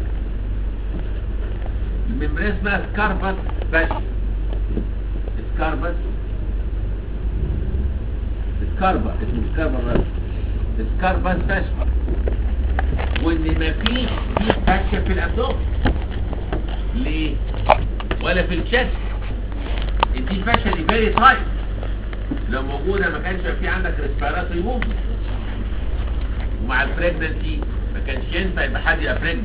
الممبرين اسمها سكاربس فاشيا سكاربس سكاربا اسمه سكاربا بس سكاربس فاشيا وان مفيش في فاشيا في الابدومين ليه ولا في الشست دي فاشيا دي فيري تايت لو موجودة ما كانش في عندك ريسبيراتوري موفمنت ومع البريجننسي ما كانش ينفع يبقى حد يبقى بريجننت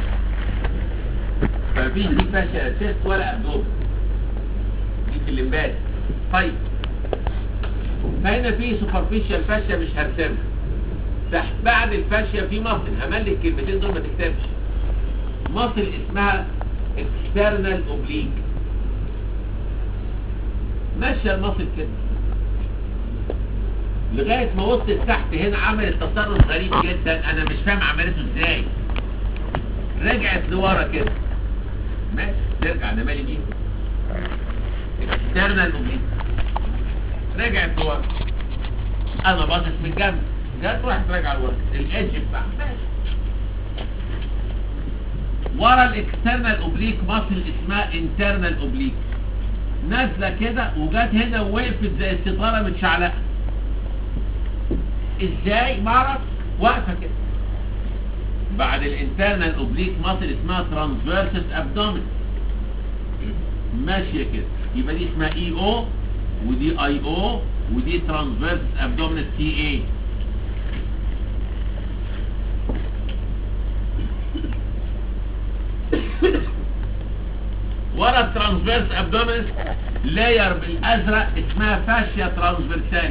فمفيش دي فاشيا تشيست ولا ابدومن دي في الليمبات طيب فهنا في سوبرفيشال فاشيا مش هرسمها تحت بعد الفاشيا في مصل هملك الكلمتين دول ما تكتبش مصل اسمها اكسترنال اوبليك ماشيه المصل كده لغاية ما وصلت تحت هنا عملت تصرف غريب جدا انا مش فاهم عملته ازاي رجعت لورا كده ماشي ترجع انا مالي بيه اكسترنال اوبليك رجعت لورا انا باصص من الجنب جت راحت راجعه لورا الايدج بتاعها ماشي ورا الاكسترنال اوبليك ماسل اسمها انترنال اوبليك نازله كده وجت هنا ووقفت زي الستاره متشعلقه ازاي معرف واقفه كده بعد الانترنال اوبليك ماسل اسمها ترانسفيرسس ابدومين ماشيه كده يبقى دي اسمها اي او ودي اي او ودي ترانسفيرسس ابدومين تي اي ورا الترانسفيرس ابدومين لاير بالازرق اسمها فاشيا ترانسفيرسال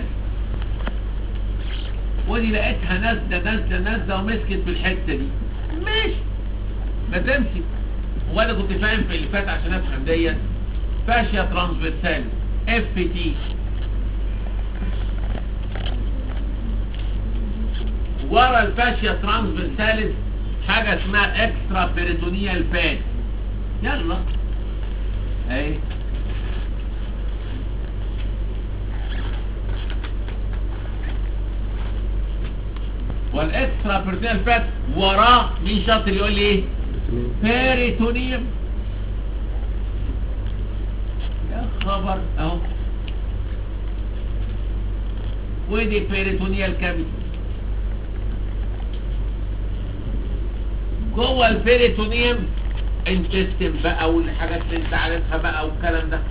ودي لقيتها نازله نازله نازله ومسكت في الحته دي ماشي ما تمسك وانا كنت فاهم في اللي فات عشان افهم ديت فاشيا ترانسفيرسال اف تي ورا الفاشيا ترانسفيرساليس حاجه اسمها اكسترا بيريتونيال فات يلا اهي والاكسترا بيريتونيال فات وراه مين شاطر يقول لي ايه بيريتونيوم يا خبر اهو ودي بيريتونيال كافيتي جوه البيريتونيوم انتستم بقى والحاجات اللي انت عارفها بقى والكلام ده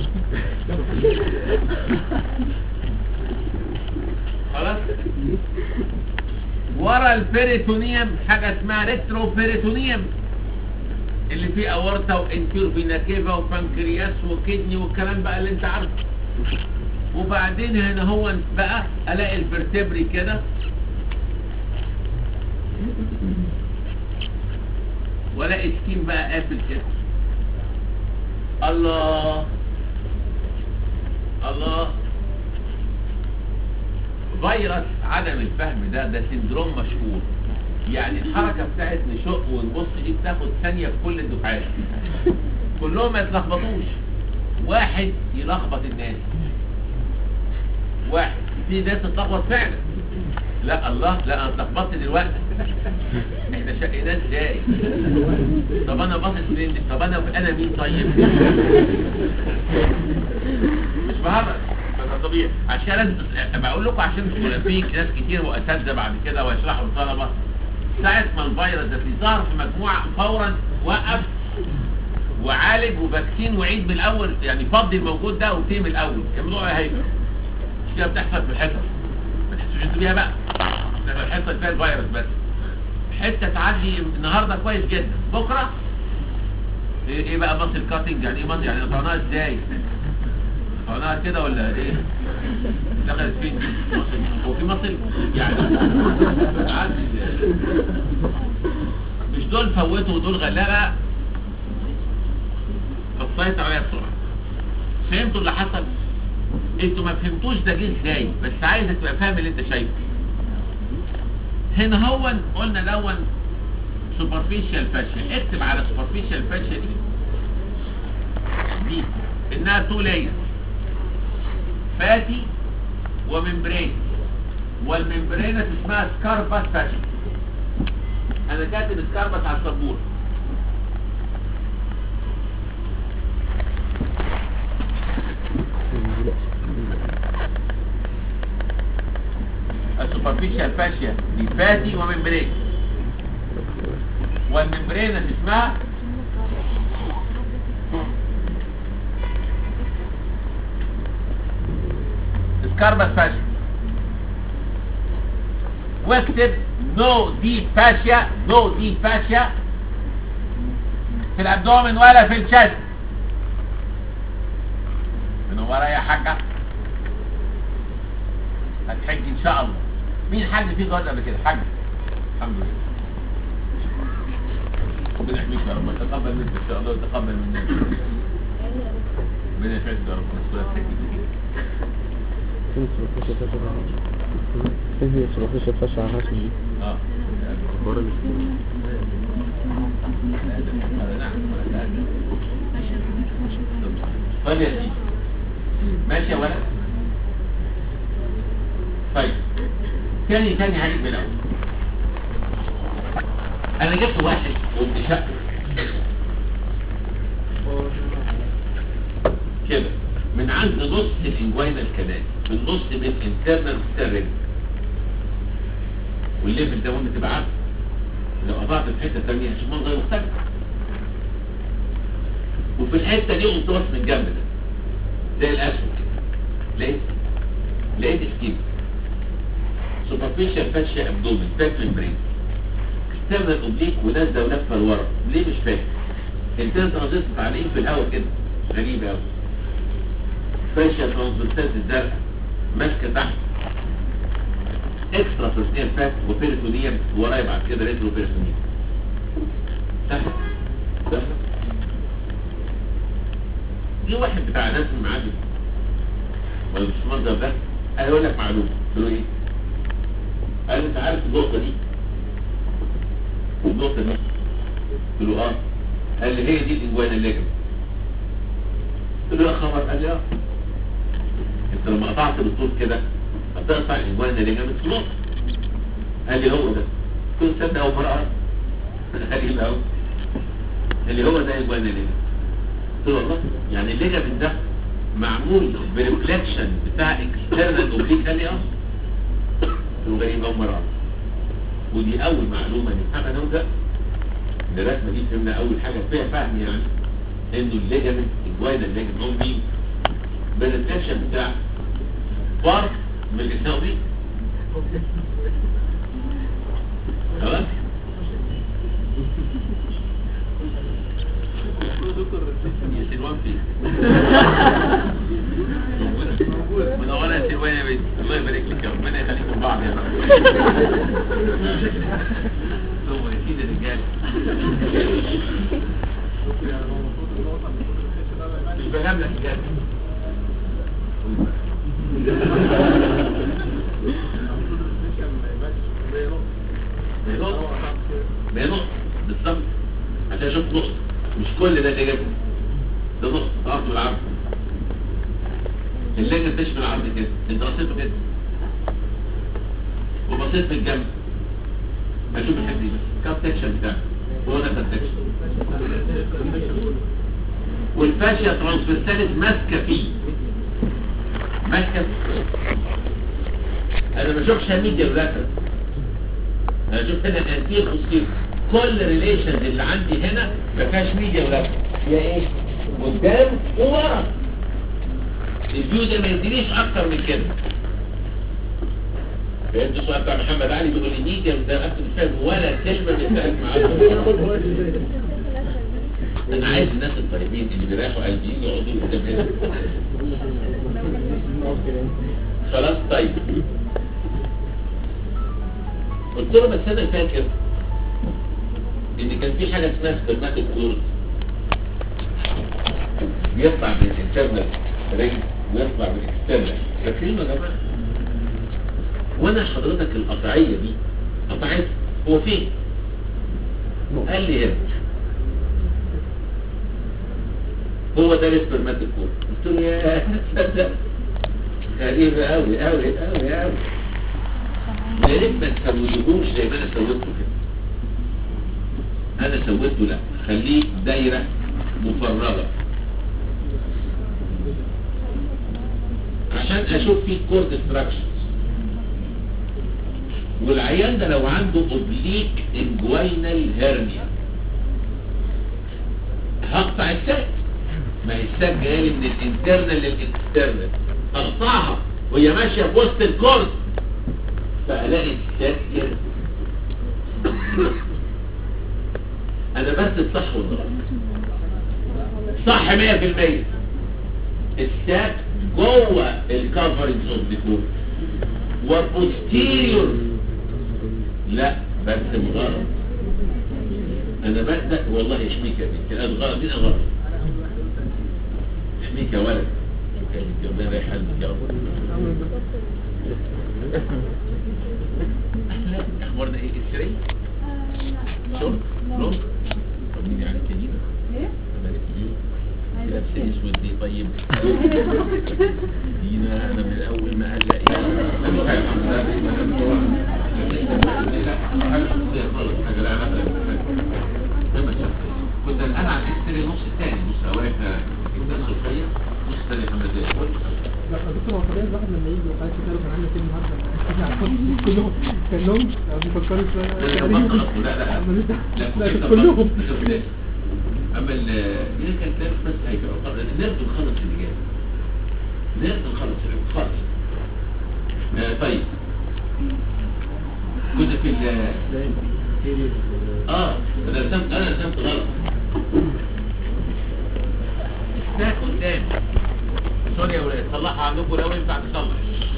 خلاص ورا البيريتونيوم حاجه اسمها ريترو بيريتونيوم اللي فيه اورطه وانتير فينا كيفا وبنكرياس وكدني والكلام بقى اللي انت عارفه وبعدين هنا هو بقى الاقي الفرتبري كده والاقي سكين بقى قافل كده الله الله فيروس عدم الفهم ده ده سندروم مشهور يعني الحركة بتاعت نشق ونبص دي بتاخد ثانية في كل الدفعات كلهم ما يتلخبطوش واحد يلخبط الناس واحد في ناس تتلخبط فعلا لا الله لا انا اتلخبطت دلوقتي احنا شقيناه ازاي طب انا باصص فين طب انا انا مين طيب مش بهرج ده طبيعي عشان لازم تس- بقول لكم عشان تكون في ناس كتير واساتذه بعد كده ويشرحوا للطلبه ساعه ما الفيروس ده ظهر في مجموعه فورا وقف وعالج وفاكسين وعيد من الاول يعني فضي الموجود ده وابتدي من الاول الموضوع هيك مش كده بتحصل في الحصص ما تحسوش انتوا بيها بقى ده الحصه اللي فيها الفيروس بس حته تعدي النهارده كويس جدا بكره ايه إيه بقى مصل كاتنج يعني ايه مصل يعني قطعناها ازاي قطعناها كده ولا ايه دخلت فين دي مصل هو في مصل يعني تعدي إزاي؟ مش دول فوتوا ودول غلابه فالسيطر عليها بسرعه فهمتوا اللي حصل انتوا ما فهمتوش ده جه ازاي بس عايزك تبقى فاهم اللي انت شايفه هنا هو قلنا دون سوبرفيشال فاشيا اكتب على سوبرفيشال فاشيا دي دي انها تو لاير فاتي وممبرين والممبرينة اسمها سكارباس فاشيا انا كاتب سكارباس على السبوره السوبرفيشال فاشيا دي فاتي وممبرين والممبرين اللي اسمها سكاربس فاشيا واكتب نو دي فاشيا نو دي فاشيا في الابدومن ولا في الشست من ورا يا حاجه هتحج ان شاء الله مين حج فيه جواد قبل كده حج الحمد لله ربنا يحميك يا رب تقبل منك ان شاء الله وتقبل منك ربنا يحميك يا رب نصرة تحج كتير فين سوبرفيشال فاشل فين هي سوبرفيشال فاشل على الرسم دي اه بره الاسبوع هذا نعم هذا نعم. طيب يا سيدي ماشي يا ولد طيب تاني تاني هعيد من الاول انا جبت واحد وقمت شقه كده من عند نص الانجوينال كانال من نص من انترنال ستيرنج والليفل ده مهم تبقى عارف لو قطعت في حته ثانيه هتشوف منظر مختلف وفي الحته دي قمت واقف من الجنب ده زي الاسود كده لقيت لقيت سكين سوبرفيشال فاشيا ابدومن فات ممبرين اكسترنال اوبليك ونازله ولفه لورا ليه مش فاهم التالت قصيت عليه في الهواء كده غريب قوي فاشيا ترانسفيرسات الزرقاء ماسكه تحت اكسترا بيرسونيال فات وبيرسونيال ورايا بعد كده ريترو بيرسونيال سهل سهل في واحد بتاع ناس المعادن ولا مش المنظر ده قال اقول لك معلومه قلت له ايه؟ قال انت عارف النقطه دي والنقطه دي قلت له اه قال لي هي دي الانجوانا الليجن قلت له يا خبر قال لي اه انت لما قطعت بالطول كده هتقطع الانجوانا الليجن في نقطه قال لي هو ده كنت تصدق اول مره اعرف غريب قوي قال لي هو ده الانجوانا الليجن قلت له والله يعني الليجن ده معمول بريفلكشن بتاع اكسترنال اوبليك قال لي اه قلت له غريب اول مره اعرف ودي اول معلومه نفهمها انا وده الرسمه دي فهمنا اول حاجه فيها فهم يعني انه الليجمنت الجوينال الليجمنت هو مين بالريفلكشن بتاع بارت من الاسنان دي خلاص يا سلوان فين منورة يا سلوان يا بنت الله يبارك لك يا ربنا يخليكم بعض يا رب ثم يا سيدي الرجال مش بجاب لك الجد نقطة ما نقطة بالظبط عشان اشوف نقطة مش كل ده اللي جابه ده نقطة ضغط بالعرض اللجنة تشمل العرض كده انت قصيته كده وبصيت في الجنب اشوف الحته دي بس كاب تكشن بتاعك هو ده كاب تكشن والفاشيا ترانسفيرساليس ماسكه فيه ماسكه فيه. انا ما بشوفش ميديا ولاترال انا اشوف هنا الانتير خصيص كل ريليشنز اللي عندي هنا ما فيهاش ميديا ولاترال هي ايه قدام وورا الفيو ده ما يدينيش اكتر من كده فهمت السؤال بتاع محمد علي بيقول لي ميديا ده اكتر مش فاهم ولا كلمه بيسالك معاه انا عايز الناس الطيبين اللي بيريحوا قلبي يقعدوا قدام هنا خلاص طيب قلت له بس انا فاكر ان كان في حاجه اسمها سبرماتيك كورد بيطلع من الانترنال رينج ويطلع من الاكسترنال فاكرين يا جماعه وانا حضرتك القطعيه دي قطعت هو فين قال لي هنا هو ده السبرماتيك كورد قلت له يا تصدق غريبه قوي قوي قوي قوي يا ريت ما تسودهوش زي ما انا سويته كده انا سويته لا خليه دايره مفرغه عشان اشوف فيه كورد ستراكشرز والعيان ده لو عنده اوبليك انجوينال هيرنيا هقطع الساك ما هي الساك جايه لي من الانترنال للاكسترنال اقطعها وهي ماشيه في وسط الكورد فالاقي الساك كده انا بس الصح والغلط صح 100% الساك جوه الكفرنج اوف ذا كورد وبوستيريور لا بس غلط انا ببدا والله يشميك يا بنتي انا غلط انا غلط يشميك يا ولد شوف يا بنتي ربنا يريح قلبك يا رب اخبارنا ايه السري شرب لونج طب مين يعني كدينا مالك بيوت لابس اسود دي طيب دينا انا من اول ما قال لا ايه انا مش عارف عن ذلك ما كان طبعا لا حاجه شخصيه خالص حاجه لا علاقه لما شخصيه كنت الان على الاكستري نص الثاني نص اولاني كان خلفيه نص الثاني خمس دقايق لا دكتور هو طبيعي الواحد لما يجي وحضرتك كده كان عندنا فيلم النهارده كلهم كلهم بيفكروا شويه لا لا لا لا كلهم اما ال دي كانت نيرف بس هيبقى النيرف الخلص اللي جاي نيرف الخلص اللي جاي خالص آه طيب كنا في ال اه انا رسمت انا رسمت غلط ده قدام سوري يا ولاد صلحها عندكم لو ينفع تصلح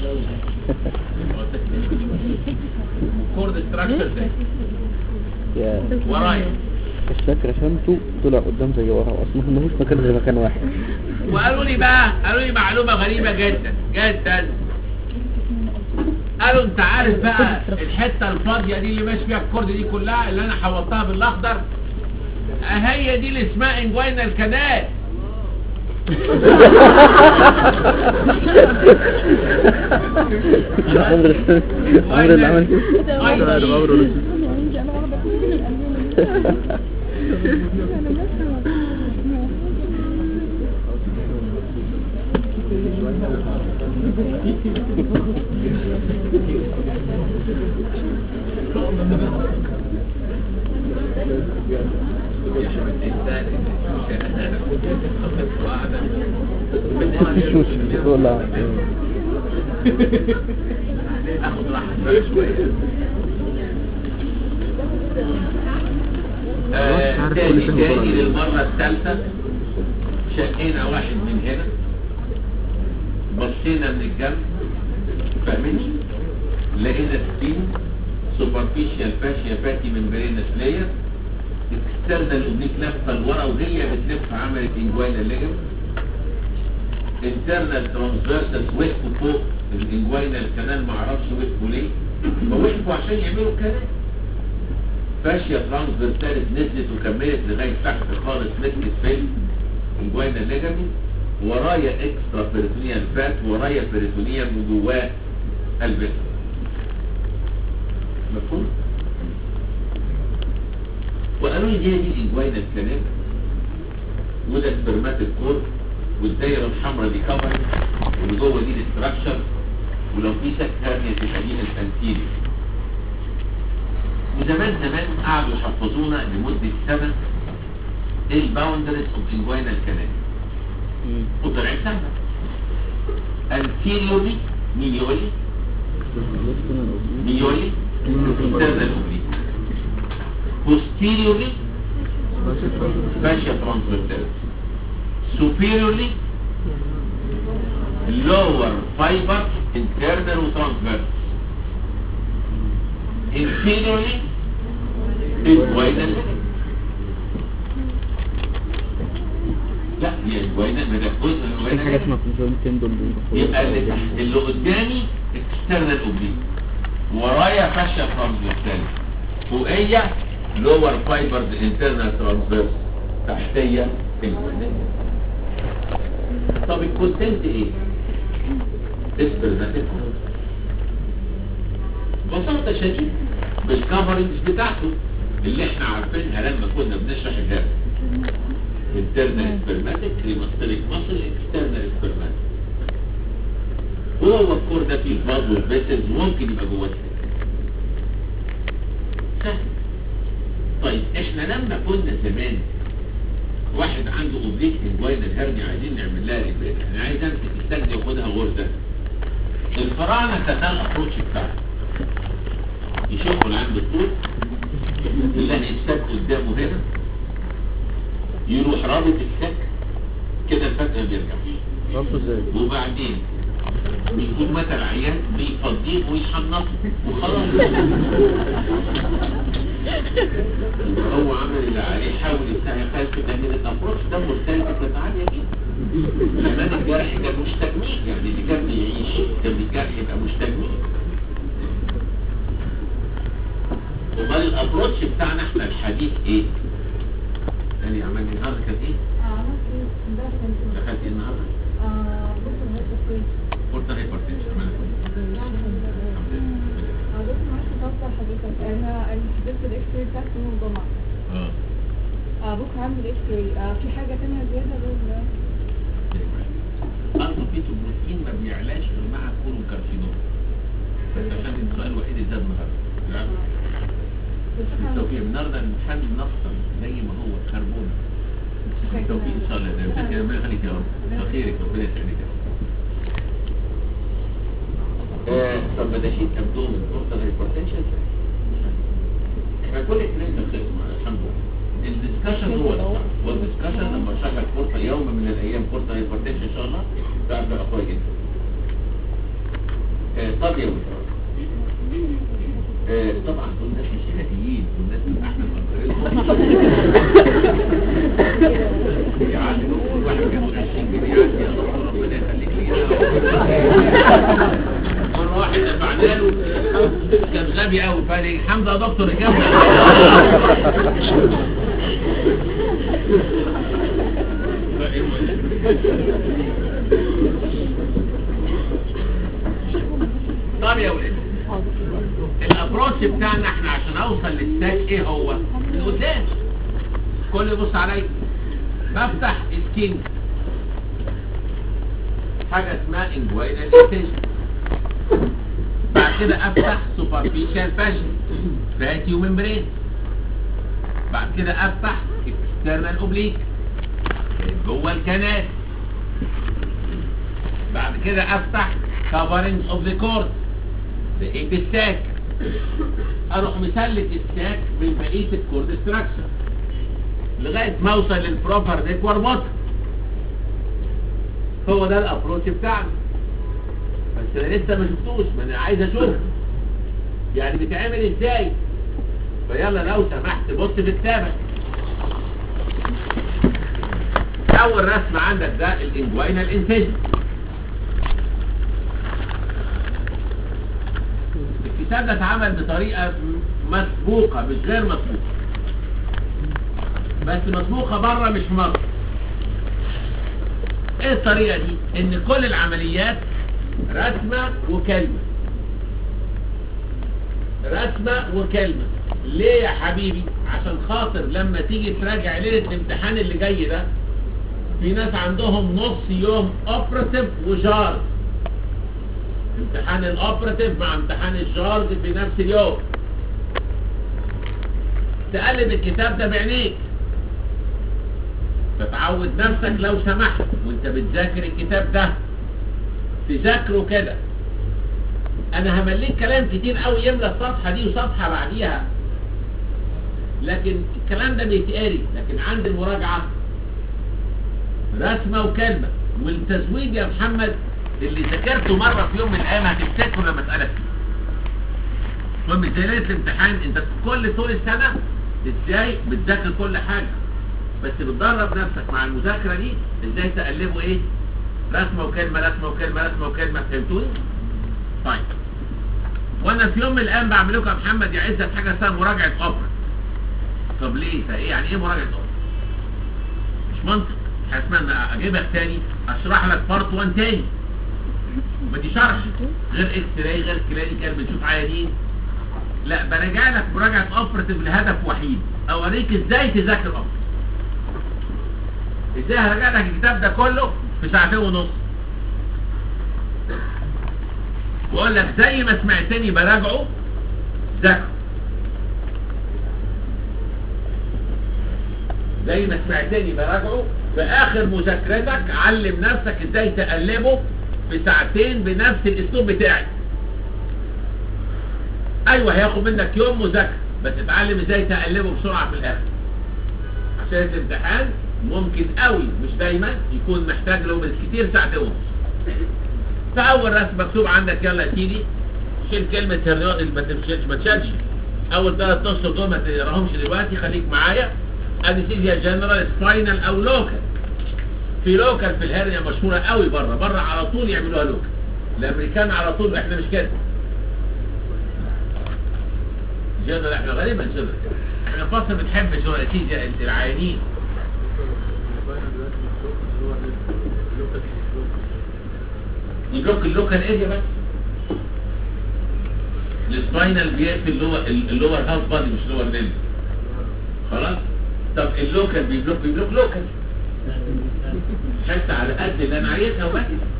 كورد ستراكشر ده يا ورايا الشاك رسمته طلع قدام زي ورا اصلا ملوش مكان غير مكان واحد وقالوا لي بقى قالوا لي معلومة غريبة جدا جدا قالوا انت عارف بقى الحتة الفاضية دي اللي ماشي فيها الكورد دي كلها اللي انا حوطتها بالاخضر هي دي اللي اسمها انجوينال كانال عمرو عمرو اللي عمل كده أي ده دي. عمرو اللي- انا واخده كل الالوان انا يا احمد انت انا كنت قاعده تشوش ولا اخد راحه شويه شويه آه، عارف تاني كل فين تاني ولا إيه؟ للمرة الثالثة شقينا واحد من هنا بصينا من الجنب فاهمين لقينا سبين سوبرفيشال فاشيا فاتي ممبرينس لاير اكسترنال اوبليك لفه لورا وهي بتلف عملت انجواينا ليجم انترنال ترانسفيرسال وقفوا فوق الانجواينا الكنال معرفش وقفوا ليه فوقفوا عشان يعملوا كلام فاشيا ترانسفيرساليس نزلت وكملت لغايه تحت خالص مسكت فين انجواينا ليجامنت ورايا اكسترا بيريتونيال فات ورايا بيريتونيال وجواه البس مفهوم وقالوا لي دي دي الانجواينا الكلام وده السبرماتيك كور والدايره الحمراء دي كفر واللي جوه دي الاستراكشر ولو في شك هرنيا تبقى دي الانتيريور وزمان زمان قعدوا يحفظونا لمدة سنة الباوندرز اوف انجوينال كانال وطلعت سهلة anteriorly مين يقول لي؟ مين يقول لي؟ internal oblique posteriorly fascia transversalis superiorly lower fiber internal وtransverse inferiorly inguinal لا هي inguinal ما ده جزء من في حاجة inguinal اسمها كونجوين تندون يبقى اللي تحت اللي قدامي external oblique ورايا فاشيا transversalis فوقية lower fibers internal transverse تحتية inguinal طب الكونتنت ايه؟ اسبرماتيك ببساطة شديدة بالكفرنج بتاعته اللي احنا عارفينها لما كنا بنشرح الهرم internal spermatic crematoric muscle external spermatic وهو الكور ده فيه الباز والبيسز ممكن يبقى جواه السن. سهل طيب احنا لما كنا زمان واحد عنده اوبليك انجوينال هرني عايزين نعمل لها ريبريد انا عايز امسك السد واخدها غرزه الفراعنه كان ده الابروتش بتاعه يشوفوا اللي عنده الطول اللي هيتسد قدامه هنا يروح رابط السك كده الفتح ما بيرجعش ربطه ازاي؟ وبعدين بيكون متى العيان بيفضيه ويحنطه وخلاص يبقى هو عمل اللي عليه حاول يستعي خالص لكن الابروش ده مرتبط كانت عاليه جدا زمان الجرح كان مش تجميل يعني اللي كان بيعيش كان الجرح يبقى مش تجميل امال الابروتش بتاعنا احنا الحديث ايه؟ يعني عملنا النهارده كانت ايه؟ دخلت ايه النهارده؟ قلت هايبرتنشن عملنا اه بكره هعمل اكس راي في حاجه تانية زياده غير اصلا في بروتين ما بيعلاش غير مع كولون كارسينوم بس عشان السؤال الوحيد اللي زاد النهارده بالتوفيق النهارده الامتحان نصا زي ما هو كربون بالتوفيق ان شاء الله ده ربنا ربنا يخليك يا رب خيرك ربنا يسعدك يا رب آه، طب ده شيء ابدومن توصل هايبرتنشن احنا كل الكلام ده خلص معانا الحمد لله الدسكشن هو الصح والدسكشن لما اشرح لك فرصه يوم من الايام فرصه هايبرتنشن ان شاء الله تعرف تبقى قوي جدا آه، طب يا ولد آه، طبعا دول ناس مش هاديين دول ناس من احنا مقدرينهم يعني كل واحد بياخد 20 جنيه عندي يا دكتور ربنا يخليك لي مرة واحد دفعنا له كان غبي قوي فقال لي حمزة يا دكتور اجابة طب يا ولد الابروتش بتاعنا احنا عشان اوصل للساك ايه هو من قدام كل يبص عليا بفتح سكين حاجه اسمها انجوينال انتنشن بعد كده افتح سوبرفيشال فاشن فاتي وممبرين بعد كده افتح اكسترنال اوبليك جوه الكنال بعد كده افتح كفرنج اوف ذا كورد لقيت الساك اروح مسلك الساك من بقيه الكورد ستراكشر لغايه ما اوصل للبروبر نيك واربطها هو ده الابروتش بتاعنا بس انا لسه ما شفتوش ما انا عايز اشوف يعني بيتعمل ازاي فيلا لو سمحت بص في التابع اول رسمه عندك ده الانجوينال انسيجن الكتاب ده اتعمل بطريقه مسبوقه مش غير مسبوقه بس مسبوقه بره مش في مصر ايه الطريقه دي ان كل العمليات رسمه وكلمه رسمه وكلمه ليه يا حبيبي عشان خاطر لما تيجي تراجع ليله الامتحان اللي جاي ده في ناس عندهم نص يوم اوبراتيف وجارد امتحان الاوبراتيف مع امتحان الجارد في نفس اليوم تقلب الكتاب ده بعينيك فتعود نفسك لو سمحت وانت بتذاكر الكتاب ده تذاكره كده انا همليك كلام كتير قوي يملى الصفحه دي وصفحه بعديها لكن الكلام ده بيتقري لكن عند المراجعه رسمه وكلمه والتزويد يا محمد اللي ذاكرته مره في يوم من الايام هتفتكره لما اسالك فيه المهم زي ليله الامتحان انت كل طول السنه ازاي بتذاكر كل حاجه بس بتدرب نفسك مع المذاكره دي ازاي تقلبه ايه رسمه وكلمه رسمه وكلمه رسمه وكلمه فهمتوني طيب وانا في يوم من الايام بعمل لكم يا محمد يا عزت حاجه اسمها مراجعه اوبرا طب ليه فايه يعني ايه مراجعه اوبرا مش منطق حاجه اسمها ان اجيبك تاني اشرح لك بارت 1 تاني ما دي شرح غير اكس راي غير كلينيكال بنشوف عيانين لا براجع لك مراجعه اوبراتيف لهدف وحيد اوريك ازاي تذاكر اوبرا ازاي هرجع لك الكتاب ده كله في ساعتين ونص واقول لك زي ما سمعتني براجعه ذاكره زي ما سمعتني براجعه في اخر مذاكرتك علم نفسك ازاي تقلبه في ساعتين بنفس الاسلوب بتاعي ايوه هياخد منك يوم مذاكره بس اتعلم ازاي تقلبه بسرعه في الاخر عشان الامتحان ممكن قوي مش دايما يكون محتاج له بالكتير ساعتين ونص فاول رسم مكتوب عندك يلا يا سيدي شيل كلمه هرنيوت اللي ما تمشيش ما تشالش اول ثلاث اشهر دول ما تقراهمش دلوقتي خليك معايا انستيزيا جنرال سباينال او لوكال في لوكال في الهرنيا مشهوره قوي بره بره على طول يعملوها لوكال الامريكان على طول احنا مش كده جنرال احنا غالبا جنرال احنا في مصر بنحب انستيزيا العيانين يبلوك اللوكال اريا بس السباينال بيقفل اللور اللور هاف بادي مش لور ليل خلاص طب اللوكال بيبلوك بيبلوك لوكال حتى على قد اللي انا عايزها وبس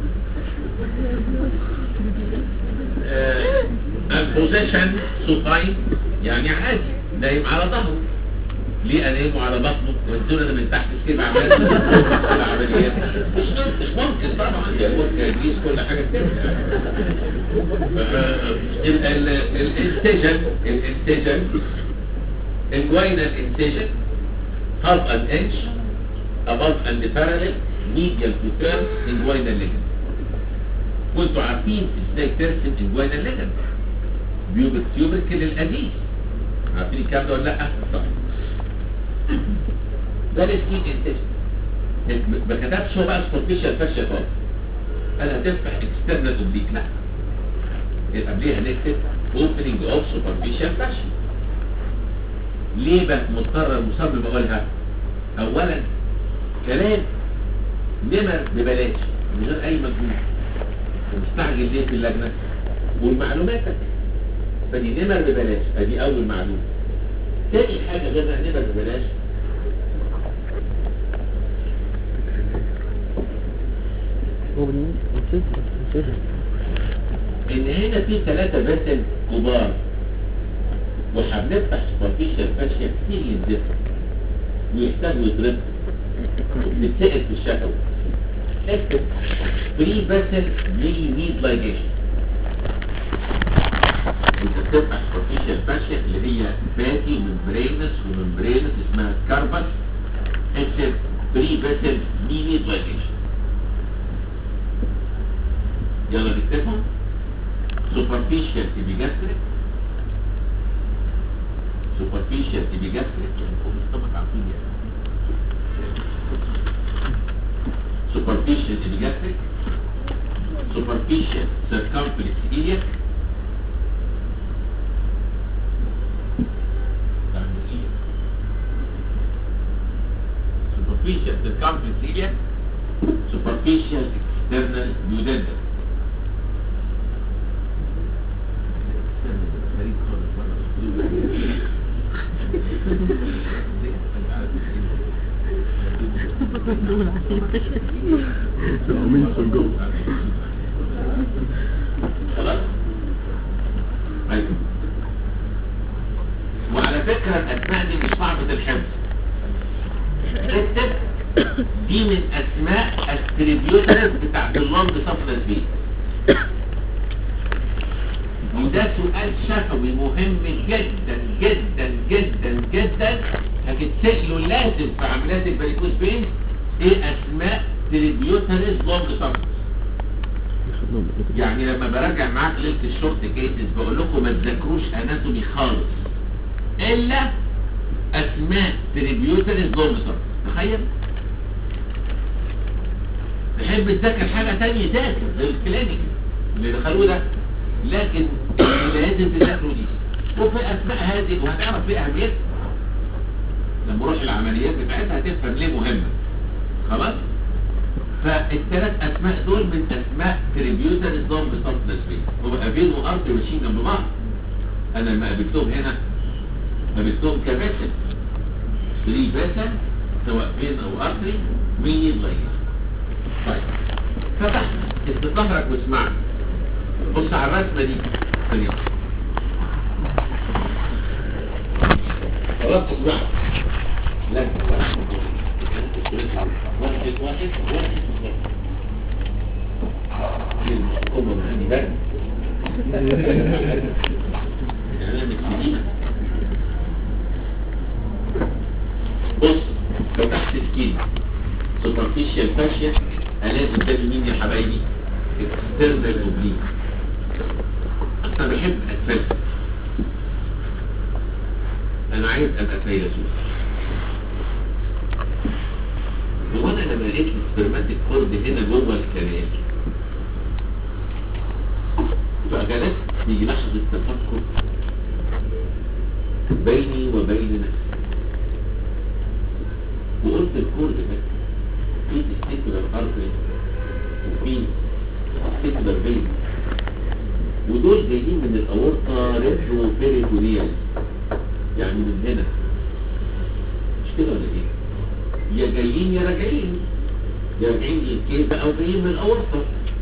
آه البوزيشن سوباين يعني عادي نايم على ظهره ليه انامه على بطنه والدول انا من تحت سبع عمليات سبع عمليات مش مش ممكن طبعا يا ممكن يجيز كل حاجه الانسجن الانسجن الجوينال انسجن half an inch above and parallel medial to term inguinal ligament وانتوا عارفين ازاي ترسم inguinal ligament بيوبك تيوبك للأديس عارفين الكلام ده ولا لا؟ طيب ده الاسمين انتج ما كتبش هو بقى سبورتيشن فاشيا خالص انا هتفتح اكسترنال اوبليك لا يبقى قبليها نكتب اوبننج اوف سوبرفيشال فاشيا ليه بقى مضطر المصمم اقولها اولا كلام نمر ببلاش من غير اي مجهود مستعجل ليه في اللجنه والمعلوماتك فدي نمر ببلاش ادي اول معلومه تاني حاجة غير نبقى ببلاش ان هنا في ثلاثة باسل كبار وهنفتح سوبرفيشال فاشيا كتير ينزفوا ويحتاج يضرب وبتتسقط في الشفوي اكتب بري باسل مي نيد لايجيشن انت بتبقى سوبرفيشال فاشيا اللي هي فاتي وممبرينس وممبرينس اسمها كاربس اكتب بري باسل مي نيد لايجيشن يلا نكتبهم superficial epigastric superficial epigastric يعني فوق السtomach عارفين يعني superficial epigastric superficial circumference iliac يعني iliac. superficial circumference iliac superficial external duodenum خلاص أيوة. وعلى فكرة الأسماء دي مش صعبة الحفظ اكتب دي من أسماء التريبيوترز بتاعت اللونج سفلس بي وده سؤال شفوي مهم جدا جدا جدا جدا هتتسأله لازم في عمليات الباريكوز بين ايه اسماء تريبيوترز لونج سفلس يعني لما براجع معاك ليله الشورت كيسز بقول لكم ما تذاكروش اناتومي خالص الا اسماء تريبيوترز لونج سفلس تخيل تحب تذاكر حاجه تانية ذاكر زي الكلينيك اللي دخلوه ده لكن اللي لازم تذاكروا دي وفي اسماء هذه وهتعرف ليه اهميتها لما نروح العمليات بتاعتها هتفهم ليه مهمه خلاص فالثلاث اسماء دول من اسماء تريبيوتر الضم بصف نسبي وبقى فين وارض ماشيين جنب بعض انا لما قابلتهم هنا قابلتهم كباسل فري باسل سواء فين او ارتري مين يتغير طيب فتحنا استظهرك واسمعني بص على الرسمه دي ثانيه خلاص اسمع لا واحد واحد واحد واحد أمم يعني برد يعني أنا مش سليمة بص فتحت سكين سوبرفيشال فاشيا ألازم ده مين يا حبايبي اكسترنال اوبليك انا بحب اتفلسف انا عايز ابقى فيلسوف هو انا لما لقيت السبرماتيك كورد هنا جوه الكنال فجلست في لحظة تفكر بيني وبين نفسي وقلت الكورد ده في تستيكولار ارتري وفي تستيكولار بين ودول جايين من الاورطة ريترو بيريتونيال يعني من هنا مش كده ولا ايه يا جايين يا راجعين يا راجعين للكيس او جايين من الاورطة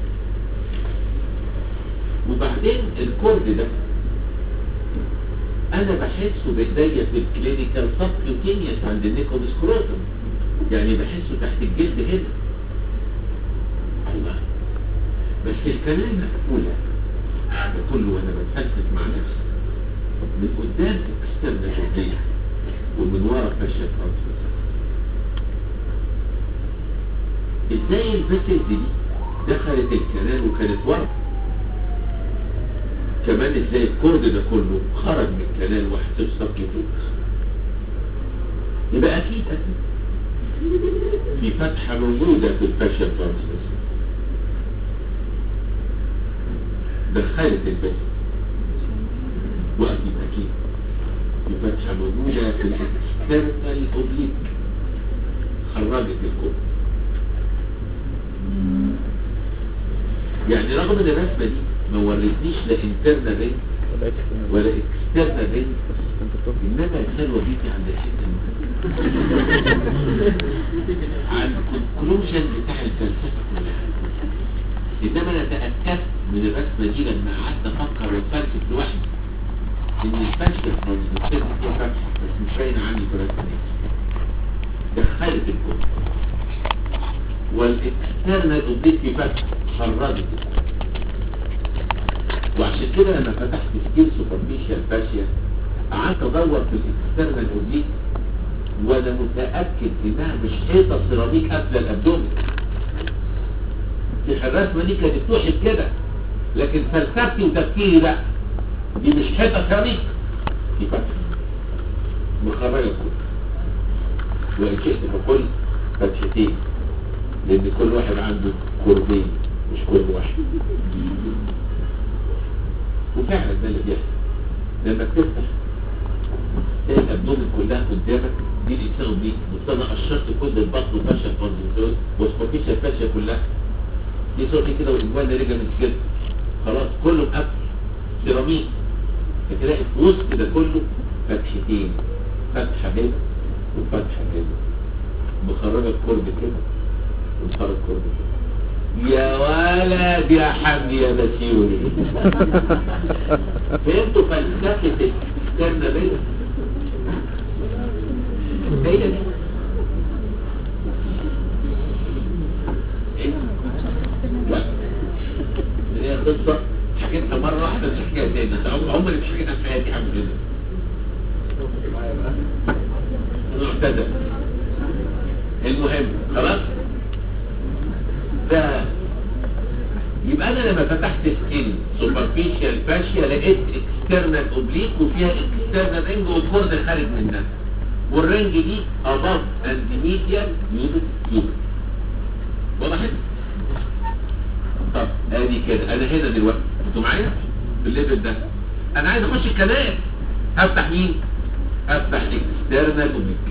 وبعدين الكورد ده انا بحسه بايديا في الكلينيكال سبكيوتينيوس عند النيكودسكروتم يعني بحسه تحت الجلد هنا الله بس الكلام مقفولة ده كله وانا بتفلسف مع نفسي من قدام اكسترنال اوبليك ومن ورا فاشيا ترانسفير ازاي الفاسلز دي دخلت الكنال وكانت ورا كمان ازاي الكورد ده كله خرج من الكنال وحسب سبكيوتينيوس يبقى اكيد اكيد في فتحة موجودة في الفاشيا ترانسفير دخلت البيت وأكيد أكيد في فتحة موجودة في الاكسترنال اوبليك خرجت الكون يعني رغم ان الرسمة دي ما ورتنيش لا انترنال رينج ولا اكسترنال رينج انما الخلوة دي عند الحتة عن الكونكلوجن بتاع الفلسفة كلها انما انا تأكدت من الرسمة دي لما قعدت افكر واتفلسف لوحدي ان الفلسفة ترانزستير فيها فتحة بس مش باين عني في الرسمة دي حالة الكون والاكسترنال اوبليك في فتح خرجت وعشان كده لما فتحت سكيل سوبرفيشال فاشيا قعدت ادور في الاكسترنال اوبليك وانا متاكد انها مش حيطه سيراميك قافله الابدومين في الرسمه دي كانت توحد كده لكن فلسفتي وتفكيري لا دي مش حيطه سيراميك دي فتح مخرجه كله وان شئت فكل فتحتين لان كل واحد عنده كوربين مش كورب واحد وفعلا ده اللي بيحصل لما بتفتح تلاقي الابدومين كلها قدامك دي الانسان دي بس انا قشرت كل البطن وفاشا الكونجنتوز وسبوكيشا الفاشا كلها دي صوتي كده والجوال ده رجع من كده خلاص كله مقفل سيراميك فتلاقي في وسط ده كله فتحتين فتحه هنا وفتحه هنا مخرجه الكرب كده ومخرج الكرب كده يا ولد يا حمدي يا بسيوني فهمتوا فلسفه الاكسترنال ريجن هي دي إيه؟ لا هي قصة حكيتها مرة واحدة مش حكاية تاني أنت عم- عمري مش حكيتها في حياتي حاجة كده أنا اعتذر المهم خلاص ده يبقى انا لما فتحت سكين سوبرفيشال فاشيا لقيت اكسترنال اوبليك وفيها اكسترنال رينج والكورد خارج منها والرينج دي above and medial unit unit وضحت؟ طب ادي كده انا هنا دلوقتي انتوا معايا في الليفل ده انا عايز اخش الكنال افتح مين؟ افتح اكسترنال اوبليك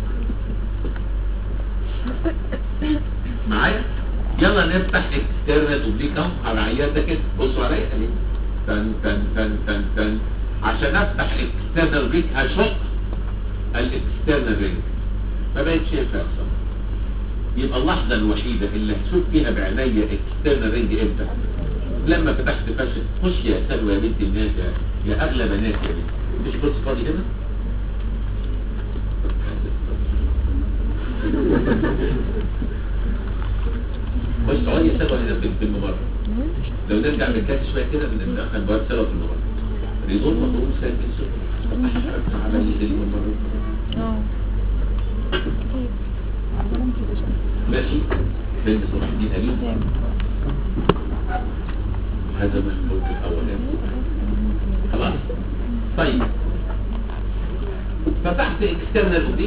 معايا يلا نفتح اكسترنال اوبليك اهو على العيان ده كده بصوا عليا اهي تن تن تن تن تن عشان افتح اكسترنال اوبليك هشق الاكسترنال رينج ما بقتش شايفها اصلا يبقى اللحظه الوحيده اللي هشوف فيها بعينيا اكسترنال رينج امتى لما فتحت فشل خش يا سلوى يا بنت الناس يا, يا اغلى بنات يا بنت مش بص فاضي هنا خش اقعدي يا سلوى هنا في في الممر لو نرجع بالكاس شويه كده بندخل بواب سلوى في الممر ريزون مطلوب ساكن سكر احرقت على الممر اه طيب ممكن اشوف ماشي بنت صلاح الدين أمين تمام هذا محمود الأولاني خلاص طيب فتحت اكسترنال اوبليك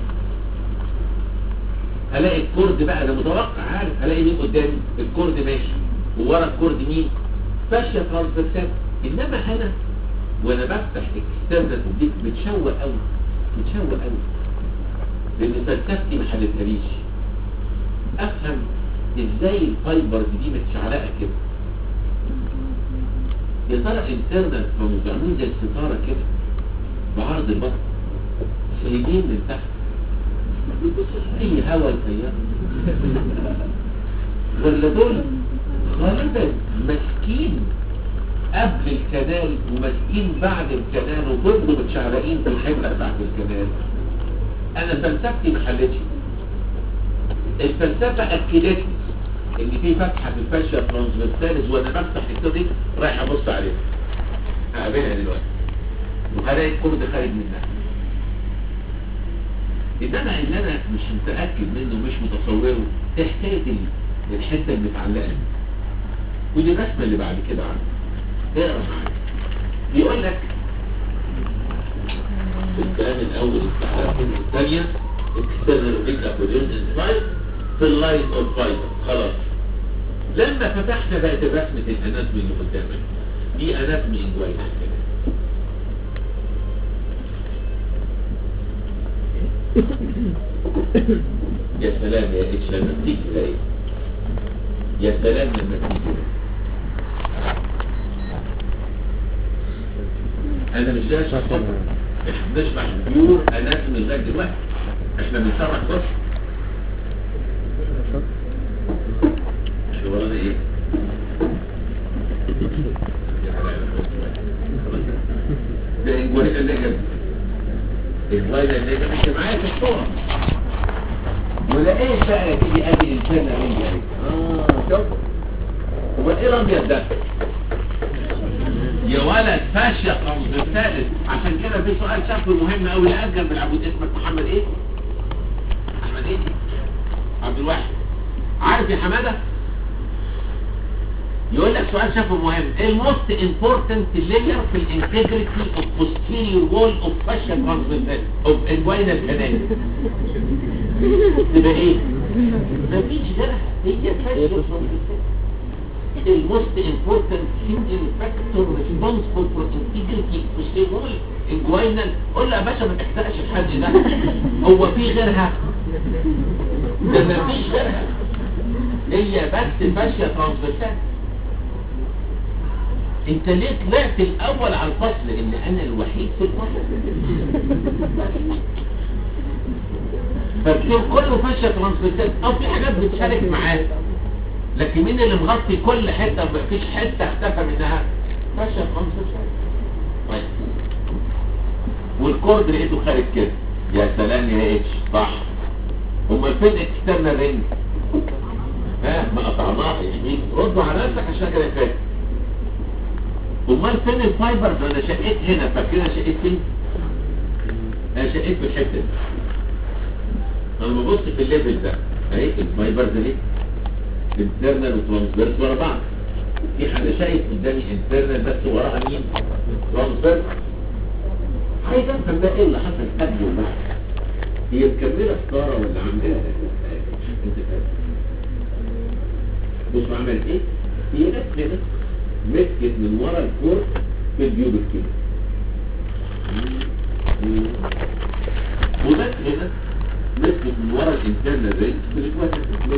هلاقي الكورد بقى انا متوقع عارف هلاقي مين قدامي الكورد ماشي وورا الكورد مين فاشيا ترانسفيرسال انما انا وانا بفتح اكسترنال اوبليك متشوق قوي متشوق قوي لان فلسفتي ما حلتهاليش افهم ازاي الفايبرز دي متشعلقه كده يا ترى انترنال عاملين زي الستاره كده بعرض البطن سايبين من تحت اي هوا يطير ولا دول غالبا ماسكين قبل الكنال وماسكين بعد الكنال وفضلوا متشعلقين في الحته بتاعت الكنال انا فلسفتي ما حلتش الفلسفه اكدت لي ان في فتحه في الفاشيا ترانسفيرساليس وانا بفتح الكتاب رايح ابص عليها هقابلها دلوقتي وهلاقي الكود خارج منها انما اللي انا مش متاكد منه مش متصوره ايه حكايه ال- الحته المتعلقه دي ودي الرسمه اللي بعد كده عنها اقرا معايا بيقول لك في الكلام الاول التعريف الثانيه external oblique approach inside في اللاين اوف فايبر خلاص لما فتحنا بقت الرسمة الاناتومي اللي قدامك دي اناتومي انجوينا كده يا سلام يا اتش لما بتيجي تلاقي يا سلام لما تيجي انا مش ده الصبح احنا بنشرح بيور اناتومي لغايه دلوقتي احنا بنشرح بس احنا ورانا ايه ده انجوينا اللي جنب انجوينا اللي جنب مش معايا في الصوره ولقيت بقى يا سيدي ادي انسان رينج اهي اه شوف هو ايه الابيض ده؟ يا ولد فاشية ترانسفيرسالس عشان كده في سؤال شافه مهم قوي لأجل بالعبود اسمك محمد ايه؟ احمد ايه؟ عبد الواحد عارف يا حماده؟ يقول لك سؤال شافه مهم الموست امبورتنت لاير في الانتجريتي اوف posterior wall of fascia transversalis of inguinal canal تبقى ايه؟ مفيش غيرها هي fascia transversalis الموست امبورتنت single factor responsible for integrity of posterior wall inguinal قول له يا باشا ما تحتاجش الحد ده هو في غيرها ده مفيش غيرها هي بس فاشية ترانسفيرسال انت ليه طلعت الاول على الفصل ان انا الوحيد في الفصل فالدور كله فاشية ترانسفيرسال او في حاجات بتشارك معاه لكن مين اللي مغطي كل حتة مفيش حتة اختفى منها فاشية ترانسفيرسال طيب والكورد لقيته خارج كده يا سلام يا اتش صح امال فين اكسترنال رينج ها ما قطعناها يا حبيبي ردوا على نفسك عشان كده فاكر امال فين الفايبرز انا شقيت هنا فاكر انا شقيت فين انا شقيت في الحته دي انا ببص في الليفل ده اهي الفايبرز اهي انترنال وترانسفيرس ورا بعض في حد شايف قدامي انترنال بس وراها مين ترانسفيرس عايز افهم ده ايه اللي حصل قبل وبعد هي مكمله ستاره ولا عامله انت فاهم بص عملت ايه هي جت كده مسكت من ورا الكور في البيوبك كده وجت هنا مسكت من ورا الانترنال رينج في الكواتر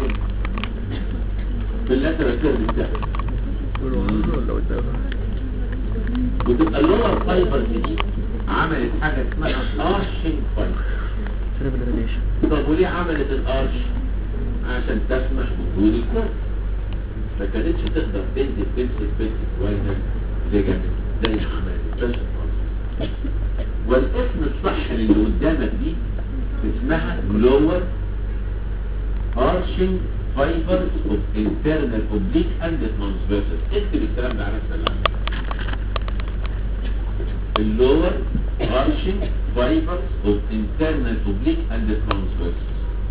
في اللاترال كيرف بتاعها وتبقى اللور فايبر دي عملت حاجه اسمها ارشنج فايبر طب وليه عملت الارش عشان تسمح بوجود الكورت ما كانتش تقدر تنزل تمسك بنت كويسه زي جنب زي عملت بس خلاص. والاسم الصح اللي قدامك دي اسمها lower arching fibers of internal oblique and transversus اكتب الكلام ده على السلام اللور arching fibers of internal oblique and transversus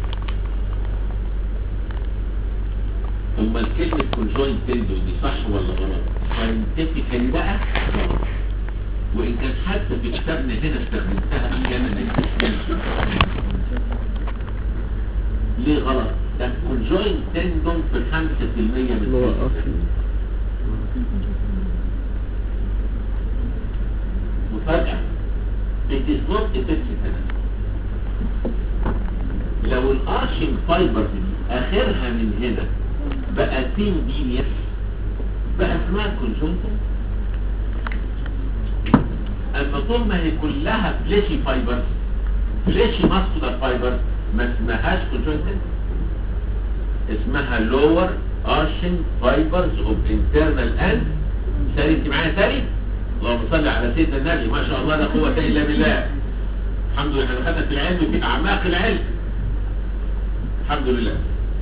اما كلمة conjoint tendon دي صح ولا غلط scientifically بقى غلط وان كان حتى في كتابنا هنا استخدمتها احيانا ليه غلط ده conjoint tendon في 5% من اللي هو الجسم. اصلا مفاجأة it is not effective لو الارشنج فايبرز دي اخرها من هنا بقى تين دي بقى اسمها كونجونتا اما طول ما هي كلها فليشي فايبرز فليشي ماسكولار فايبرز ما اسمهاش كونجونتا اسمها lower arching fibers of internal and ساري انت معايا ساري اللهم صل على سيدنا النبي ما شاء الله لا قوة الا بالله الحمد لله احنا دخلنا في العلم في اعماق العلم الحمد لله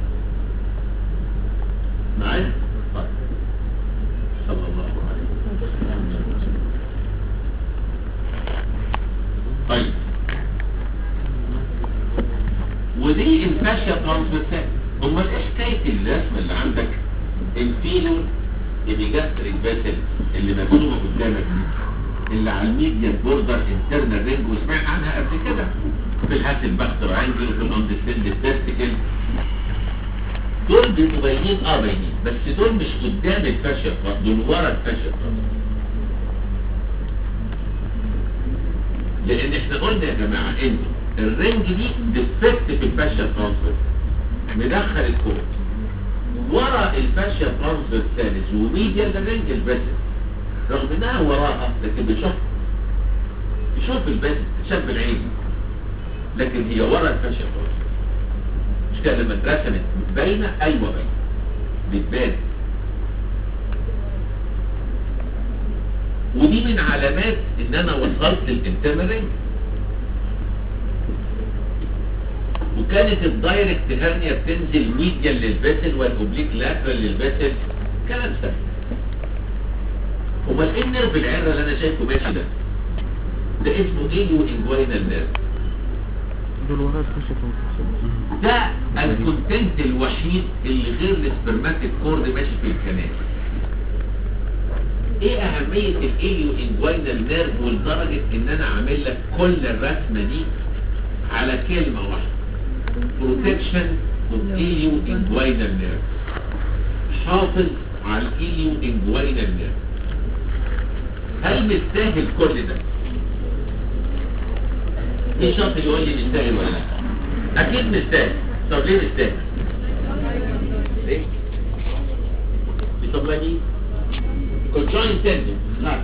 معايا طيب. صلى الله عليه وسلم طيب ودي الفاشيا ترانسفيرسال امال ايه حكايه الرسمه اللي عندك الفيلور ايبيجاستريك فيسل اللي مرسومه قدامك دي اللي على الميديان بوردر انترنال رينج وسمعنا عنها قبل كده في الهاسل باختر عندي وفي الاندستند التستيكل دول بيبقوا باينين اه باينين بس دول مش قدام الفاشيا دول ورا الفاشيا لان احنا قلنا يا جماعه ان الرينج دي ديفكت في الفاشيا ترانسفير مدخل الكود ورا الفاشيا ترانسفير الثالث وميديا للرينج الباسل رغم انها وراها لكن بيشوف يشوف الباسل شاف بالعين لكن هي ورا الفاشيا ترانسفير مش كده لما اترسمت باينه ايوه باينه بتبان ودي من علامات ان انا وصلت للانترنال رينج وكانت الدايركت هرنيا بتنزل ميديال للفيسل والاوبليك لاترال للفيسل كلام سهل امال ايه النيرف العره اللي انا شايفه ماشي ده ده اسمه ايليو انجوينال نيرف دول ورا الكشف ده الكونتنت الوحيد اللي غير السبرماتيك كورد ماشي في الكنال ايه اهمية الايليو انجوينال نيرف ولدرجة ان انا عامل لك كل الرسمة دي على كلمة واحدة protection of ايليو انجوينال نيرف حافظ على الايليو انجوينال نيرف هل مستاهل كل ده؟ ايه شخص يقول لي مستاهل ولا لا؟ اكيد مستاهل طب ليه مستاهل؟ ليه؟ بيطلع مين؟ كونجوين تندن لا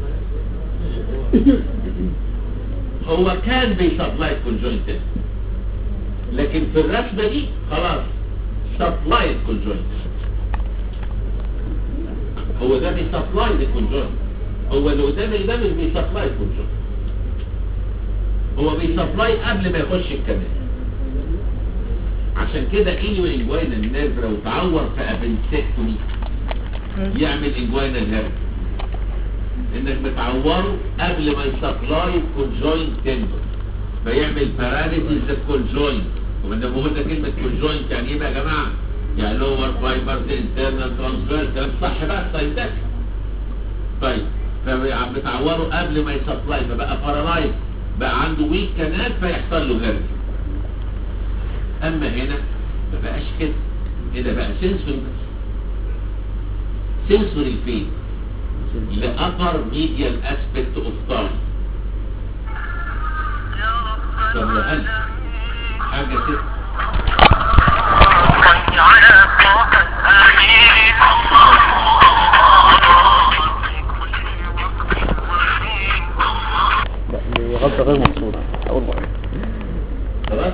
هو كان بيسبلاي كونجوين تندن لكن في الرسمة دي خلاص سبلاي كونجوين هو ده بيسبلاي الكونجوين هو اللي قدامي ده مش بيسبلاي كونجوين هو بيسبلاي قبل ما يخش الكنال عشان كده ايليو انجوينال نيرف لو تعور في ابنسكتومي يعمل انجوينال هيرب انك بتعوره قبل ما يسبلاي كونجوينت تندون فيعمل باراليسيس للكونجوينت ومن ده بقول كلمه كونجوينت يعني ايه بقى يا جماعه؟ يعني لور فايبرز انترنال ترانسفيرس كلام صح بقى ساينتك طيب فبتعوره قبل ما يسبلاي فبقى بارالايز بقى عنده ويك كانال فيحصل له هيرب اما هنا ما بقاش كده هنا بقى سنسوري سنسوري فين لأبر ميديال اسبكت اوف تايم طب هل حاجة كده لا دي غلطة غير مقصودة أول مرة خلاص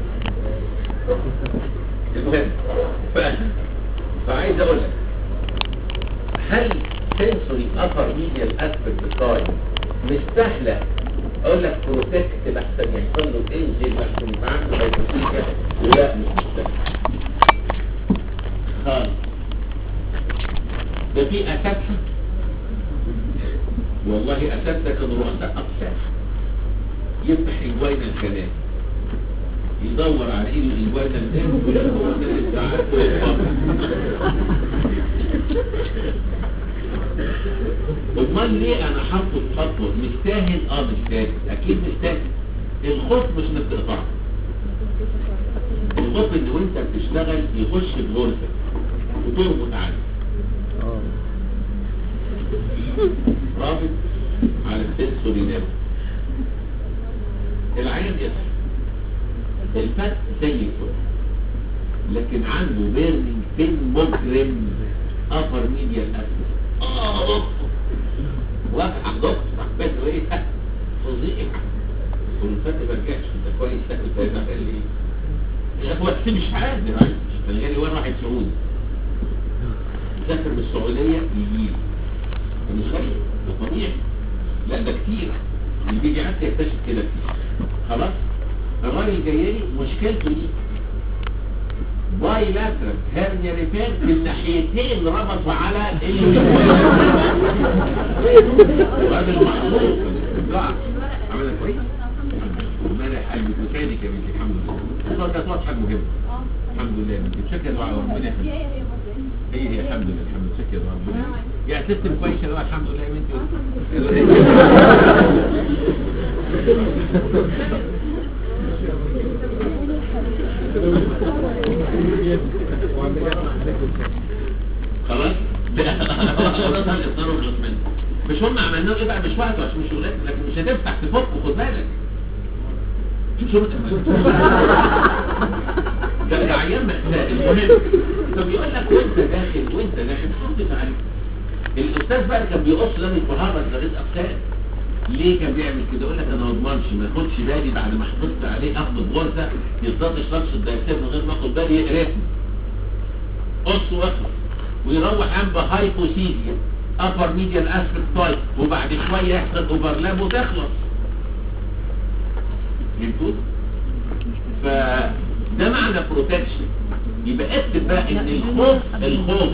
المهم ف... فعايز اقول لك هل سنسوري ابر ميديال اسبكت تايم مستاهله اقول لك بروتكت احسن يحصل له انجل احسن يبقى عنده هايبوثيكا لا مش مستاهل خالص ده في اساتذه والله اساتذه كانوا رؤساء اقسام يفتح انجوين الكلام يدور على ايده الانجوين الكلام ويشوف الساعات امال ليه انا حاطه خطوه مستاهل اه مستاهل اكيد مستاهل الخوف مش انك تقطعه الخوف ان وانت بتشتغل يخش بغرزه وتربط عليه اه رابط على السنسوري نيرف العين يصحى الفك زي الفل لكن عنده بيرنينج بين مجرم ابر ميديال اسفل اه واقع دكتور بس ايه فظيع والفك ما رجعش انت كويس تاكل تاني قال لي يا اخوة بس مش عارف من غير وين واحد سعودي سافر من السعودية يجيلي مش غريب ده طبيعي لا ده كتير اللي بيجي عندي يكتشف كده كتير خلاص الراجل جاي لي مشكلته دي باي لاترال هيرنيا ريبير في الناحيتين ربطوا على اللي راجل محظوظ ضاع عملها كويس امبارح قلبي وكاني كمان الحمد لله والله كانت واضحه مهمه الحمد لله انت بشكل دعاء ربنا يخليك هي هي الحمد لله الحمد لله شكرا ربنا يا سيستم كويس يا الحمد لله يا بنتي خلاص مش هم عملناه ايه بقى مش وقته عشان مش شغلتنا لكن مش هتفتح تفك خد بالك شوف شوف ده ده عيان مأساة المهم طب يقول لك وانت داخل وانت داخل حافظ عليك الاستاذ بقى كان بيقص ده من فهارة ده رزق اقسام ليه كان بيعمل كده يقول لك انا ما اضمنش ما ياخدش بالي بعد ما حفظت عليه اخد غرزه يصطاد شخص الدايسير من غير ما اخد بالي يقرفني قص واخلص ويروح عن بهايبوسيزيا ابر ميديال اسفل تايب وبعد شويه يحصل اوفرلاب وتخلص فهمتوا؟ ف ده معنى بروتكشن يبقى اكتب بقى ان الخوف الخوف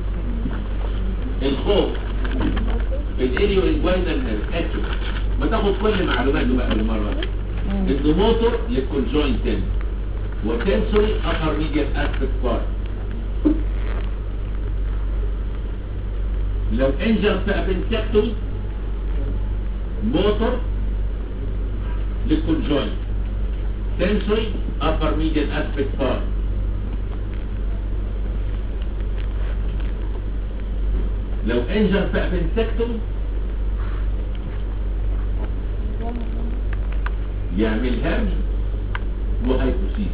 الخوف في الاريو انجوينال نيرف اكتب ما تاخد كل معلوماته بقى بالمره انه موتور للكونجوينت تنس وسنسوري upper medial aspect part لو انجر في ابنسكتومي موتور للكونجوينت sensory upper medial aspect part لو انجر في ابنسكتومي يعمل هرم وهيبوسيس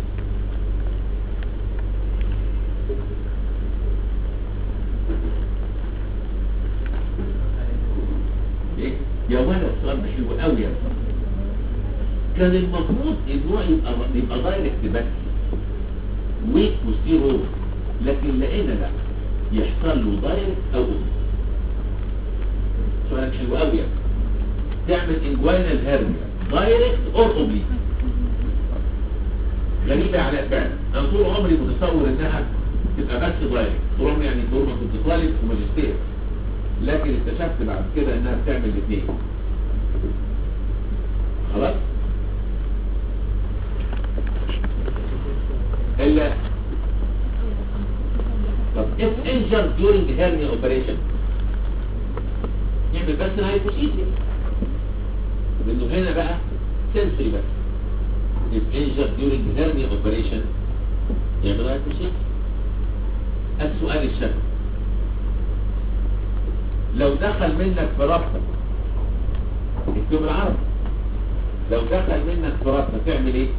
إيه؟ يا ولد السؤال ده حلو قوي يا ولد كان المفروض النوع يبقى يبقى دايركت بس ويك وستيرو لكن لقينا لا يحصل له دايركت او اوبليك سؤال حلو قوي يا ولد. تعمل انجوينال هيرنيا دايركت اور اوبليك غريبة على فعلا انا طول عمري متصور انها تبقى بس دايركت طول عمري يعني طول ما كنت طالب وماجستير لكن اكتشفت بعد كده انها بتعمل الاثنين خلاص الا طب if injured during hernia operation يعمل بس الهايبوسيسيا لانه هنا بقى sensory بس if injured during hernia operation يعمل هايبوسيسيا السؤال الشكل لو دخل منك في ربطة اكتب بالعربي لو دخل منك في ربطة تعمل ايه؟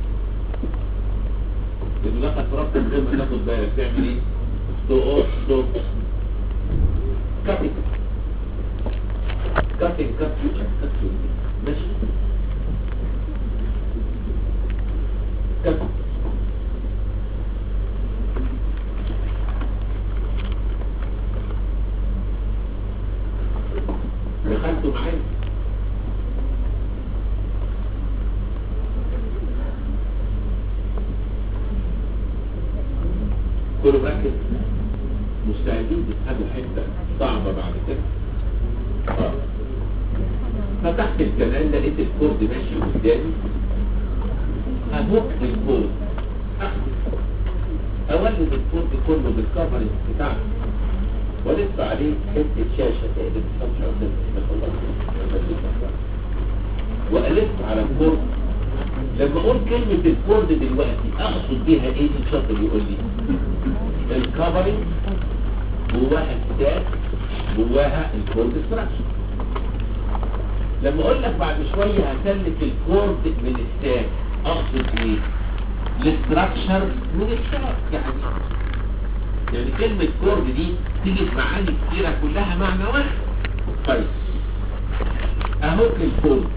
إذا دخل في ربطة من غير ما تاخد بالك تعمل ايه؟ ستوب ستوب كاتنج كاتنج كاتنج كاتنج ماشي كاتنج دخلتوا معايا كله مركز مستعدين تفهموا حته صعبه بعد كده اه فتحت الكنال لقيت الكورد ماشي قدامي هبوك الكورد اولد الكورد كله بالكفر بتاعته ولف عليه حته شاشه تقلب الصفحه قدام خلاص والف على الكورد لما اقول كلمه الكورد دلوقتي اقصد بيها ايه دي شاطر يقول لي الكفرنج جواها ستاك جواها الكورد ستراكشر لما اقول لك بعد شويه هسلك الكورد من الستاك اقصد ايه الاستراكشر من الستاك يعني يعني كلمة كورد دي تيجي في معاني كتيرة كلها معنى واحد طيب اهو الكورد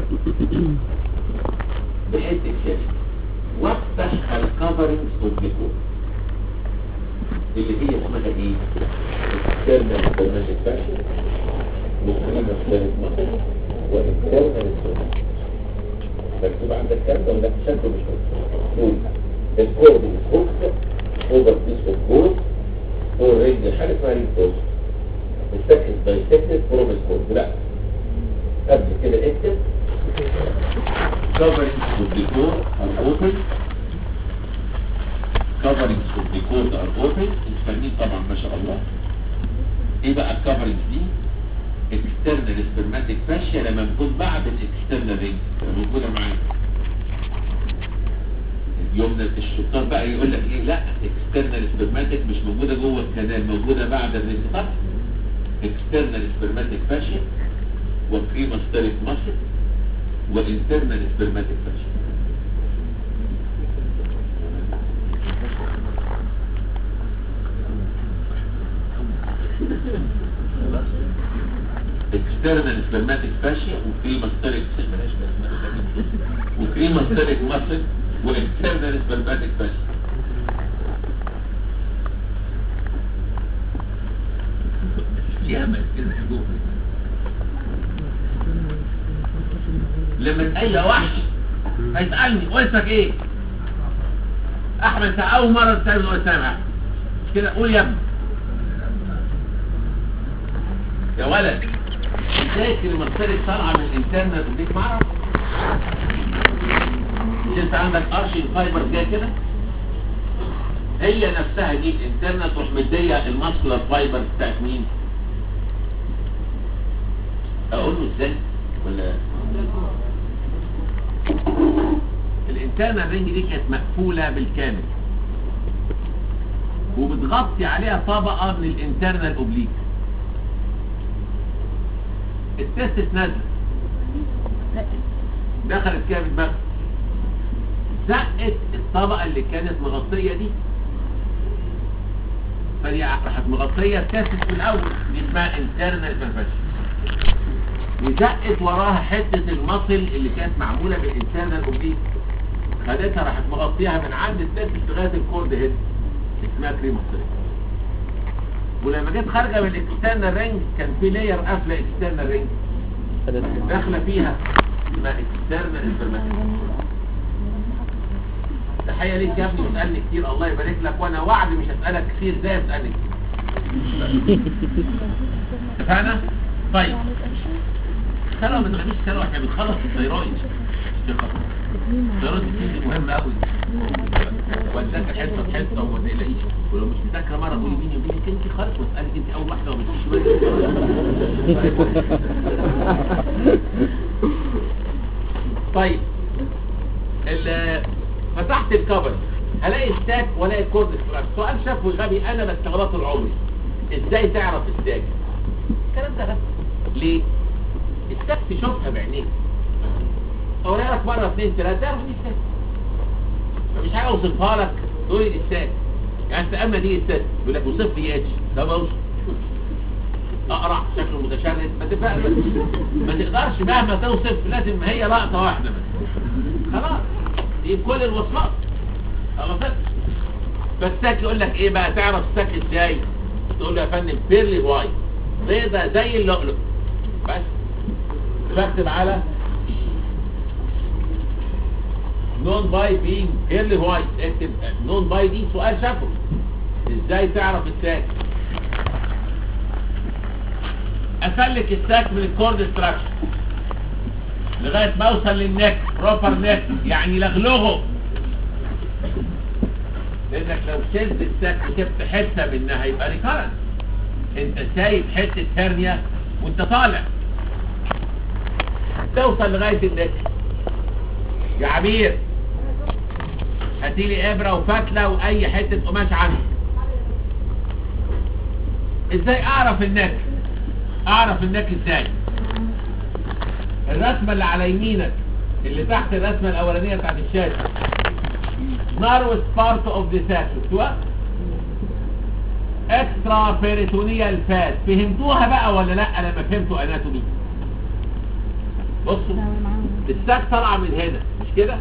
بحتة شاشة وافتح الكفرنج اوف ذا كورد اللي هي اسمها ايه؟ external somatic fashion مقريبة سلامة مصر وإنترنال somatic مكتوب عندك كام ده ولا شكله مش مكتوب الكورد الهوكس اوفر بيس اوف كورد هو الرينج حاجة اسمها رينج كورد السكند دايسكتد فروم الكورد لا قبل كده اكتب covering of the core are open coverings of the core are open الفنين طبعا ما شاء الله ايه بقى الكفرنج دي external spermatic fascia لما نكون بعد الاكسترنال رينج موجودة معانا يومنا الشطار بقى يقول لك ايه لا external spermatic مش موجودة جوه الكنال موجودة بعد الرينج صح external spermatic fascia وكريماستريك ماسل وانترنال spermatic fascia external spermatic fascia وكريماستريك وكريماستريك ماسل وانترنال spermatic fascia ياما كده جوه لما اي وحش هيسألني واسمك ايه احمد انت اول مره تسال ولا سامع مش كده قول يا ابني يا ولد ازاي المرسلة طالعه من الانترنت وديك معرف مش انت عندك ارشي فايبر جاي كده هي نفسها دي الانترنت تروح مديه الماسكولار فايبر بتاعت مين اقول له ازاي ولا الانترنال رينج دي كانت مقفوله بالكامل وبتغطي عليها طبقه من الانترنال اوبليك التستس نازله دخلت كده في الدماغ زقت الطبقه اللي كانت مغطيه دي فدي راحت مغطيه التستس في الاول دي اسمها انترنال بيرفكشن وزقت وراها حته المصل اللي كانت معموله بالانترنال اوبليك خدتها راحت مغطيها من عند التستس لغايه الكورد هيد اسمها كريموستريك ولما جيت خارجه من الاكسترنال رينج كان في لاير قافله اكسترنال رينج داخله فيها اسمها اكسترنال انفورماتيك تحيه ليك يا ابني واسالني كتير الله يبارك لك وانا وعد مش هسالك كتير زي اسالني كتير اتفقنا؟ طيب خلوا ما تغنيش خلوا احنا بنخلص الثيرويد الثيرويد دي مهمه قوي وداك حته بحته وما تقلقيش ولو مش مذاكره مره قولي بيني وبينك انت خالص واسالك انت اول واحده وما طيب ال- فتحت الكفر هلاقي ستاك ولاقي كورد ستراك سؤال شافه غبي انا بستغربه طول عمري ازاي تعرف ستاك الكلام ده غبي ليه الستاك تشوفها بعينيك اوريها لك مره اثنين ثلاثه تعرف دي ستاك مفيش حاجه اوصفها لك تقول لي دي ستاك يعني انت اما دي ستاك يقول لك وصف لي اتش طب اوصف اقرع شكله متشرد ما تفهم ما تقدرش مهما توصف لازم هي لقطه واحده بس خلاص دي كل الوصفات خلاص فالساك يقول لك ايه بقى تعرف الساك ازاي تقول له يا فندم بيرلي وايت بيضة زي اللؤلؤ بس بكتب على نون باي بينج بيرلي وايت اكتب نون باي دي سؤال شافه ازاي تعرف الساك اسلك الساك من الكورد ستراكشر لغايه ما اوصل للنك بروبر نك يعني لغلغه لانك لو شلت الساك وسبت حته منها هيبقى ريكارنت انت سايب حته هرنيا وانت طالع توصل لغايه النك يا عبير هاتيلي ابره وفتله واي حته قماش عندك ازاي اعرف النك اعرف النك ازاي الرسمة اللي على يمينك اللي تحت الرسمة الاولانية بتاعت الشاشة narrowest part of the sac شفتوها extra peritoneal fat فهمتوها بقى ولا لا لما فهمتوا اناتومي بصوا الساك طالعه من هنا مش كده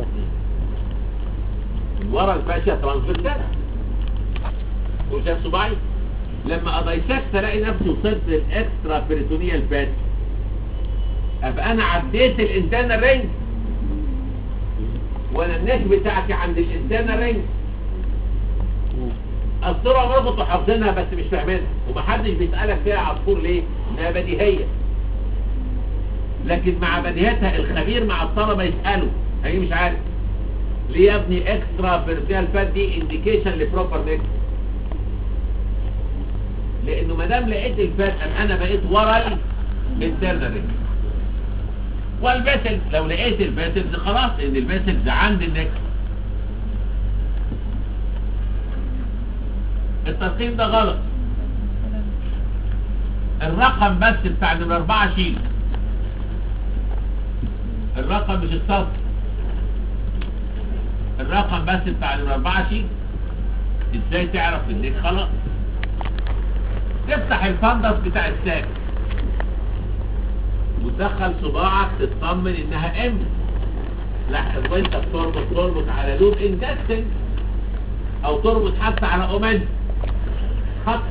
من ورا الفاشيا ترانسفيرسال وشاف صباعي لما ادايسكت الاقي نفسي وصلت للاكسترا بيريتونيال فات ابقى انا عديت الانترنال رينج وانا الناس بتاعتي عند الانترنال رينج الصورة عمركم انتوا حافظينها بس مش فاهمينها ومحدش بيسألك فيها عصفور ليه؟ انها بديهية لكن مع بديهتها الخبير مع الطلبة يسأله هي مش عارف ليه يا ابني اكسترا بيرسيال فات دي انديكيشن لبروبر نيكس لانه ما دام لقيت الفات ام انا بقيت ورا الانترنال رينج والباسل لو لقيت الباسلز خلاص ان الباسلز عند النكس الترقيم ده غلط الرقم بس بتاع نمرة اربعة شيل الرقم مش السطر الرقم بس بتاع نمرة اربعة شيل ازاي تعرف انك خلاص تفتح الفندس بتاع الساك وتدخل صباعك تطمن انها ام لا وانت بتربط تربط على لوب انتستن او تربط حتى على اومنت خط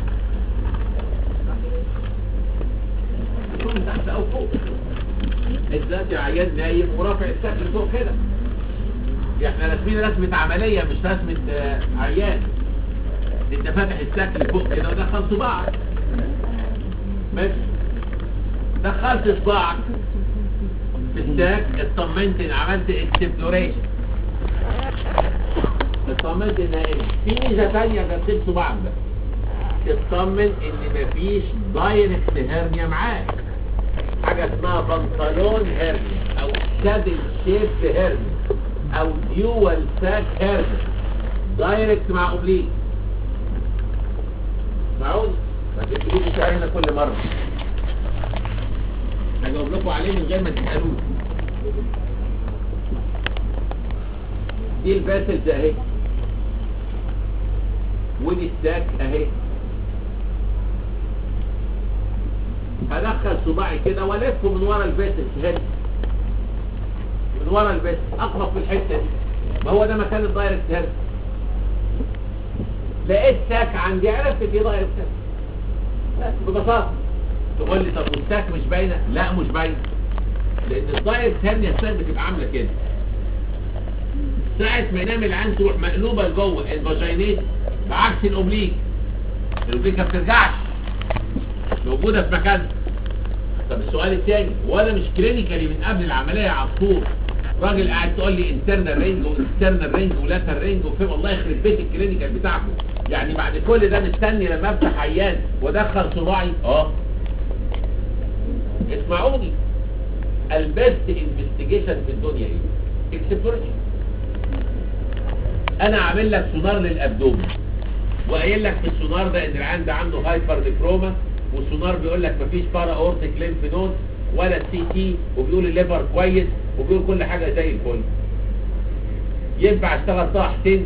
يكون تحت او فوق الذات عيان نايم ورافع السقف لفوق كده احنا راسمين رسمة عملية مش رسمة آه، عيان انت فاتح الساك اللي فوق كده ودخل صباعك ماشي دخلت صباعك في الساك اطمنت ان عملت اكسبلوريشن اطمنت ان ايه في ميزة تانية غير صباعك ده تطمن ان مفيش دايركت هرنيا معاك حاجة اسمها بنطلون هرنيا او سادل شيب هرنيا او ديوال ساك هرنيا دايركت مع اوبليك معقول ما تكتبوش علينا كل مرة هجاوب لكم عليه من غير ما تسألوه دي الباسلز اهي ودي الساك اهي هدخل صباعي كده والفه من ورا الباسلز هنا من ورا الباسلز اقرب في الحته دي ما هو ده مكان الدايركت هنا لقيت ساك عندي عرفت في دايركت هنا بس ببساطه تقول لي طب والساك مش باينه لا مش باينه لان الدايركت هرنيا الساك بتبقى عامله كده ساعة ما ينام العين تروح مقلوبة لجوه الفاجينيت بعكس الاوبليك الاوبليك ما بترجعش موجودة في مكانها طب السؤال الثاني وانا مش كلينيكالي من قبل العملية على طول راجل قاعد تقول لي انترنال رينج واكسترنال رينج ولاتر رينج وفي والله يخرب بيت الكلينيكال بتاعكم يعني بعد كل ده مستني لما افتح عيان وادخل صباعي اه اسمعوني البيست انفستيجيشن في الدنيا ايه اكسبلوريشن انا عامل لك سونار للابدومن وقايل لك في السونار ده ان العيان ده عنده هايبر نيكروما والسونار بيقول لك مفيش بارا اورتيك ليمف نود ولا سي تي وبيقول الليفر كويس وبيقول كل حاجه زي الفل ينفع اشتغل طه حسين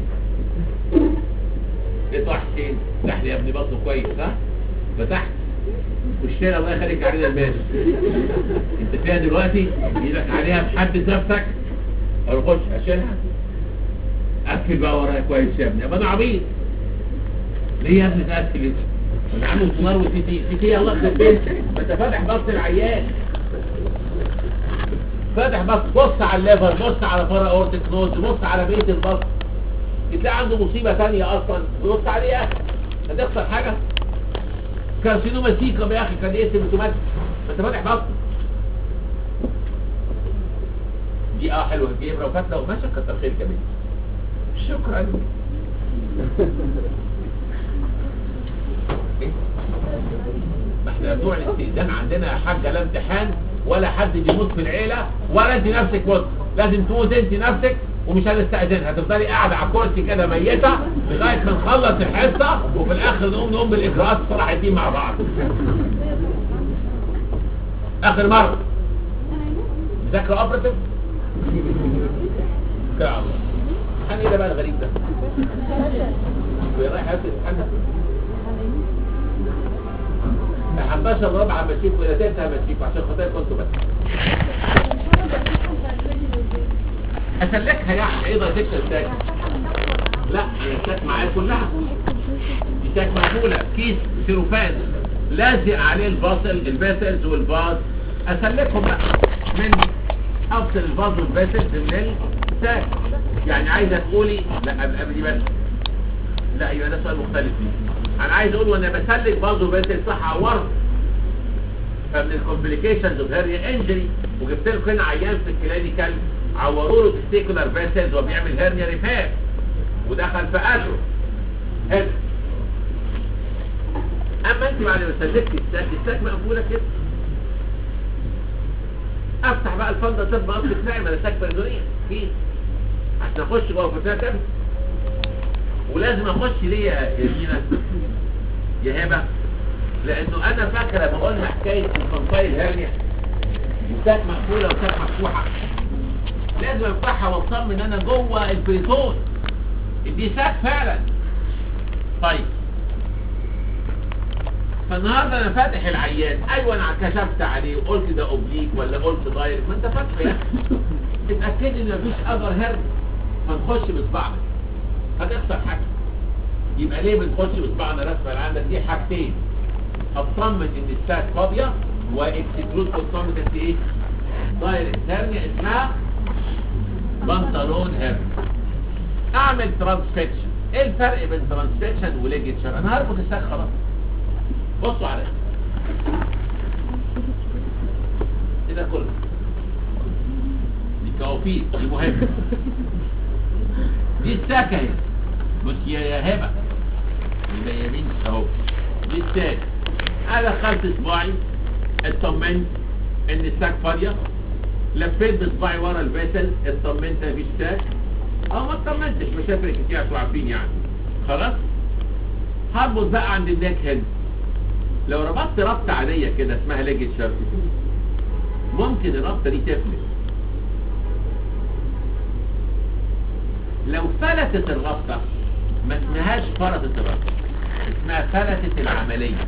ايه طه حسين فتح لي يا ابني بطنه كويس ها فتحت والشارع الله يخليك علينا المال انت فيها دلوقتي ايدك عليها محدد نفسك او خش اشيلها قفل بقى ورايا كويس يا ابني ابقى انا عبيط ليه يا ابني تقفل انت انا عامل سونار وسي تي سي تي الله يخرب بيتك ما انت فاتح بطن العيان فاتح بس بص على الليفر بص على بارا اورتيك نوز بص على بيت البطن تلاقي عنده مصيبه ثانيه اصلا بص عليها هتخسر حاجه كارسينوما سيكم يا اخي كان ايه سيمتوماتيك ما انت فاتح بطن دي اه حلوه دي ابره وفتله وماشي كتر خير كمان شكرا إيه؟ ما احنا بتوع الاستئذان عندنا يا حاجه لا امتحان ولا حد بيموت في العيله ولا انت نفسك مت لازم تموت انت نفسك ومش هنستأذن هتفضلي قاعده على كرسي كده ميته لغايه ما نخلص الحصه وفي الاخر نقوم نقوم بالاجراءات صلاح الدين مع بعض اخر مره ذاكره اوبراتيف يا الله امتحان ايه ده بقى الغريب ده وهي رايحه تتحنى 11 رابعه همشيكوا الى ثالثه همشيكوا عشان خاطر كنتوا بس اسلكها يعني ايه ده ديكشن ساك لا هي ساك معايا كلها دي ساك مقفوله كيس سيروفان لازق عليه الباصل الباسلز والباص اسلكهم بقى من افصل الباص والباسلز من الساك يعني عايزه تقولي لا قبل قبل دي بس لا يبقى ده سؤال مختلف ليه انا عايز اقول وانا بسلك برضه بس صح عورت فمن الكومبليكيشنز اوف هيرنيا انجري وجبت لكم هنا عيان في الكلينيكال عوروا له تستيكولار فيسلز وبيعمل هيرنيا ريفير ودخل في اجره هنا اما انت بعد ما سلكت الساك الساك مقفوله كده افتح بقى الفندق طب اصل تلاقي ما ساك بردونيه فيه عشان اخش جوه فتاه كده ولازم اخش ليه يا يمينة يا هبة لانه انا فاكر لما قلنا حكاية الفنطاي الهرنية وساك مقفولة وساك مفتوحة لازم افتحها واطمن ان انا جوه البريتون دي ساك فعلا طيب فالنهارده انا فاتح العيان ايوه انا كشفت عليه وقلت ده اوبليك ولا قلت دايركت ما انت فاتحه يا اخي اتاكد ان مفيش اذر هرن فنخش بصبعنا هتخسر حاجة يبقى ليه بنخش بصبعنا رسمة اللي عندك دي حاجتين اطمن ان الساك فاضية واكسكلود اطمن ان ايه دايركت هرنيا اسمها بنطلون هيرني اعمل ترانسفكشن ايه الفرق بين ترانسفكشن وليجيتشر انا هربط الساق خلاص بصوا عليا ايه ده كله دي كوافير دي مهمه دي الساك اهي بص يا يا هبه يبقى يمين اهو دي الساك انا دخلت صباعي اطمنت ان الساك فاضيه لفيت بصباعي ورا الفيسل اطمنت مفيش ساك اه ما اطمنتش مش هيفرق كتير انتوا عارفين يعني خلاص هربط بقى عند النيك هنا لو ربطت ربطه عاديه كده اسمها ليجيت شارك ممكن الربطه دي تفلت لو فلتت الربطه ما اسمهاش فرطت الربطه اسمها فلتت العمليه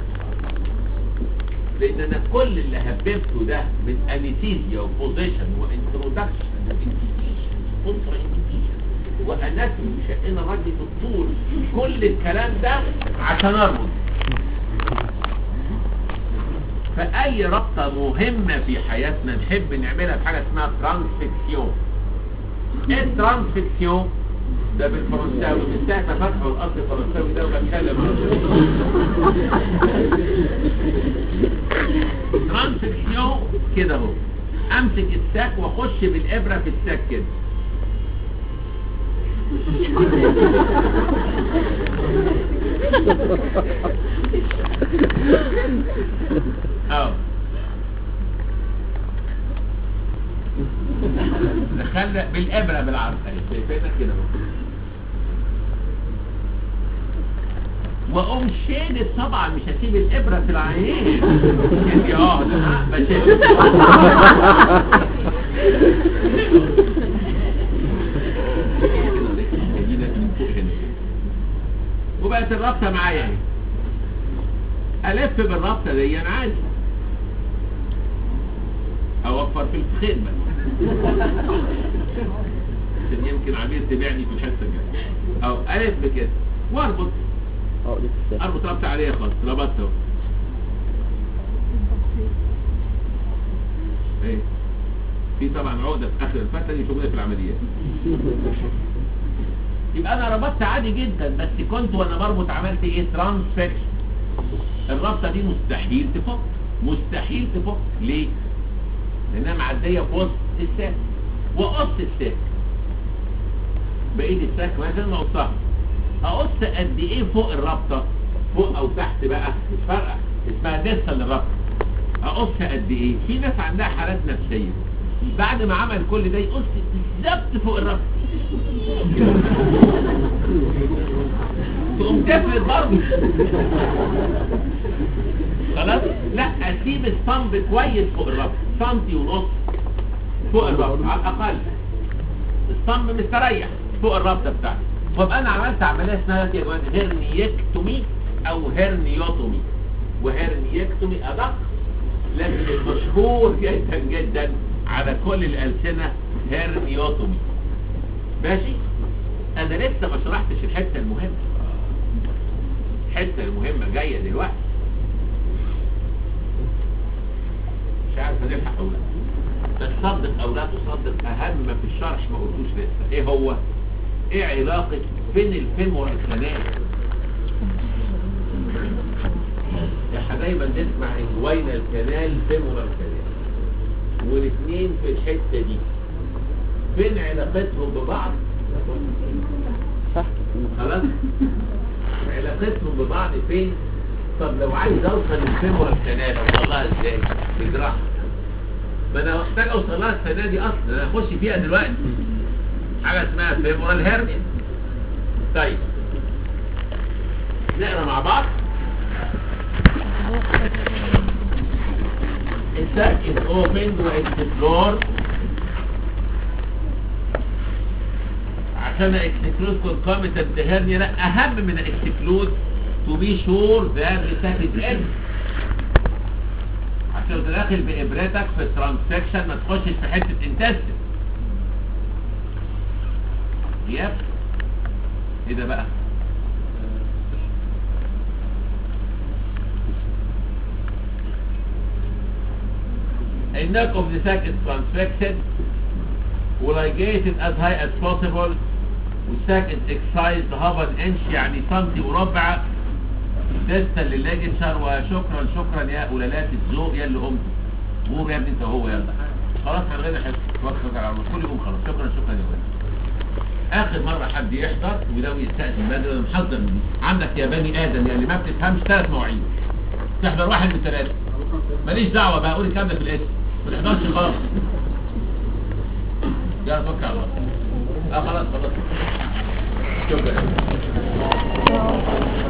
لان انا كل اللي هببته ده من انستيزيا وبوزيشن وانترودكشن كونترا واناتومي شقنا رجل الطول كل الكلام ده عشان اربط فاي ربطه مهمه في حياتنا نحب نعملها في حاجه اسمها ترانسفيكسيون ايه الترانسفيكسيون ده بالفرنساوي من ساعه ما فتحوا الاصل الفرنساوي ده وبتكلم ترانسفيكسيون كده اهو امسك الساك واخش بالابره في الساك كده اه دخلنا بالابره بالعرض اهي شايفينها كده اهو واقوم شادد طبعا مش هسيب الابره في العين يعني اه لا بشد وبقت الرابطه معايا اهي الف بالرابطه دي انا عادي اوفر في الخدمه عشان يمكن عميل تبيعني في الحصه الجايه او الف بكده واربط اه دي الساعة اربط رابطه عاديه خالص ربطت اهو ايه في طبعا عقده في اخر الفتره دي مش موجوده في العمليات يبقى انا ربطت عادي جدا بس كنت وانا بربط عملت ايه ترانسفكشن الرابطه دي مستحيل تفك مستحيل تفك ليه لانها معديه في وسط الساك وقص الساك بايد الساك مثلا ما اقصها اقص قد ايه فوق الرابطه فوق او تحت بقى مش فارقه اسمها دسه للرابطه اقص قد ايه في ناس عندها حالات نفسيه بعد ما عمل كل ده يقص بالظبط فوق الرابطه تقوم تفرد برضه خلاص لا اسيب الصمب كويس فوق الرابطه سنتي ونص فوق الرابطه على الاقل الصمب مستريح فوق الرابطه بتاعتي وابقى انا عملت عمليه اسمها يا جماعه هرنيكتومي او هرنيوتومي وهرنيكتومي ادق لكن المشهور جدا جدا على كل الالسنه هرنيوتومي ماشي انا لسه ما شرحتش الحته المهمه الحته المهمه جايه دلوقتي مش عارف هنلحق او لا بس صدق او لا تصدق اهم ما في الشرح ما قلتوش لسه ايه هو ايه علاقه فين الفيمورال كانال احنا دايما نسمع انجوينال كانال فيمورال كانال والاثنين في الحته دي فين علاقتهم ببعض تحت خلاص علاقتهم ببعض فين طب لو عايز اوصل للفيمورال كانال اوصلها ازاي بجراحه ما انا محتاج اوصل لها السنه دي اصلا انا هخش فيها دلوقتي حاجه اسمها فيمورال هيرنيا طيب نقرا مع بعض الساك is opened واكسبلور عشان اكسكلود concomitant hernia لا اهم من اكسكلود to be sure that the sac is empty عشان انت داخل بابرتك في الترانسكشن ما تخشش في حته انتستين يب ايه ده بقى النك اوف ذا ساك از ترانسفكسد ولايجيتد as high as possible والسكند اكسايز هاف ان انش يعني سنتي مربع ديستال للاجنشر وشكرا شكرا يا قلالات الذوق يا اللي قمت قوم يا ابني انت وهو يلا خلاص من غير حس وقفك على الرسول كل يوم خلاص شكرا شكرا يا ولد اخر مره حد يحضر ولو يستاذن بدري انا محضر من دي عندك يا بني ادم يا اللي ما بتفهمش ثلاث مواعيد تحضر واحد من ثلاثه ماليش دعوه بقى قول الكلام ده في الاسم ما تحضرش خالص يلا توكل على الله اه خلاص خلاص شكرا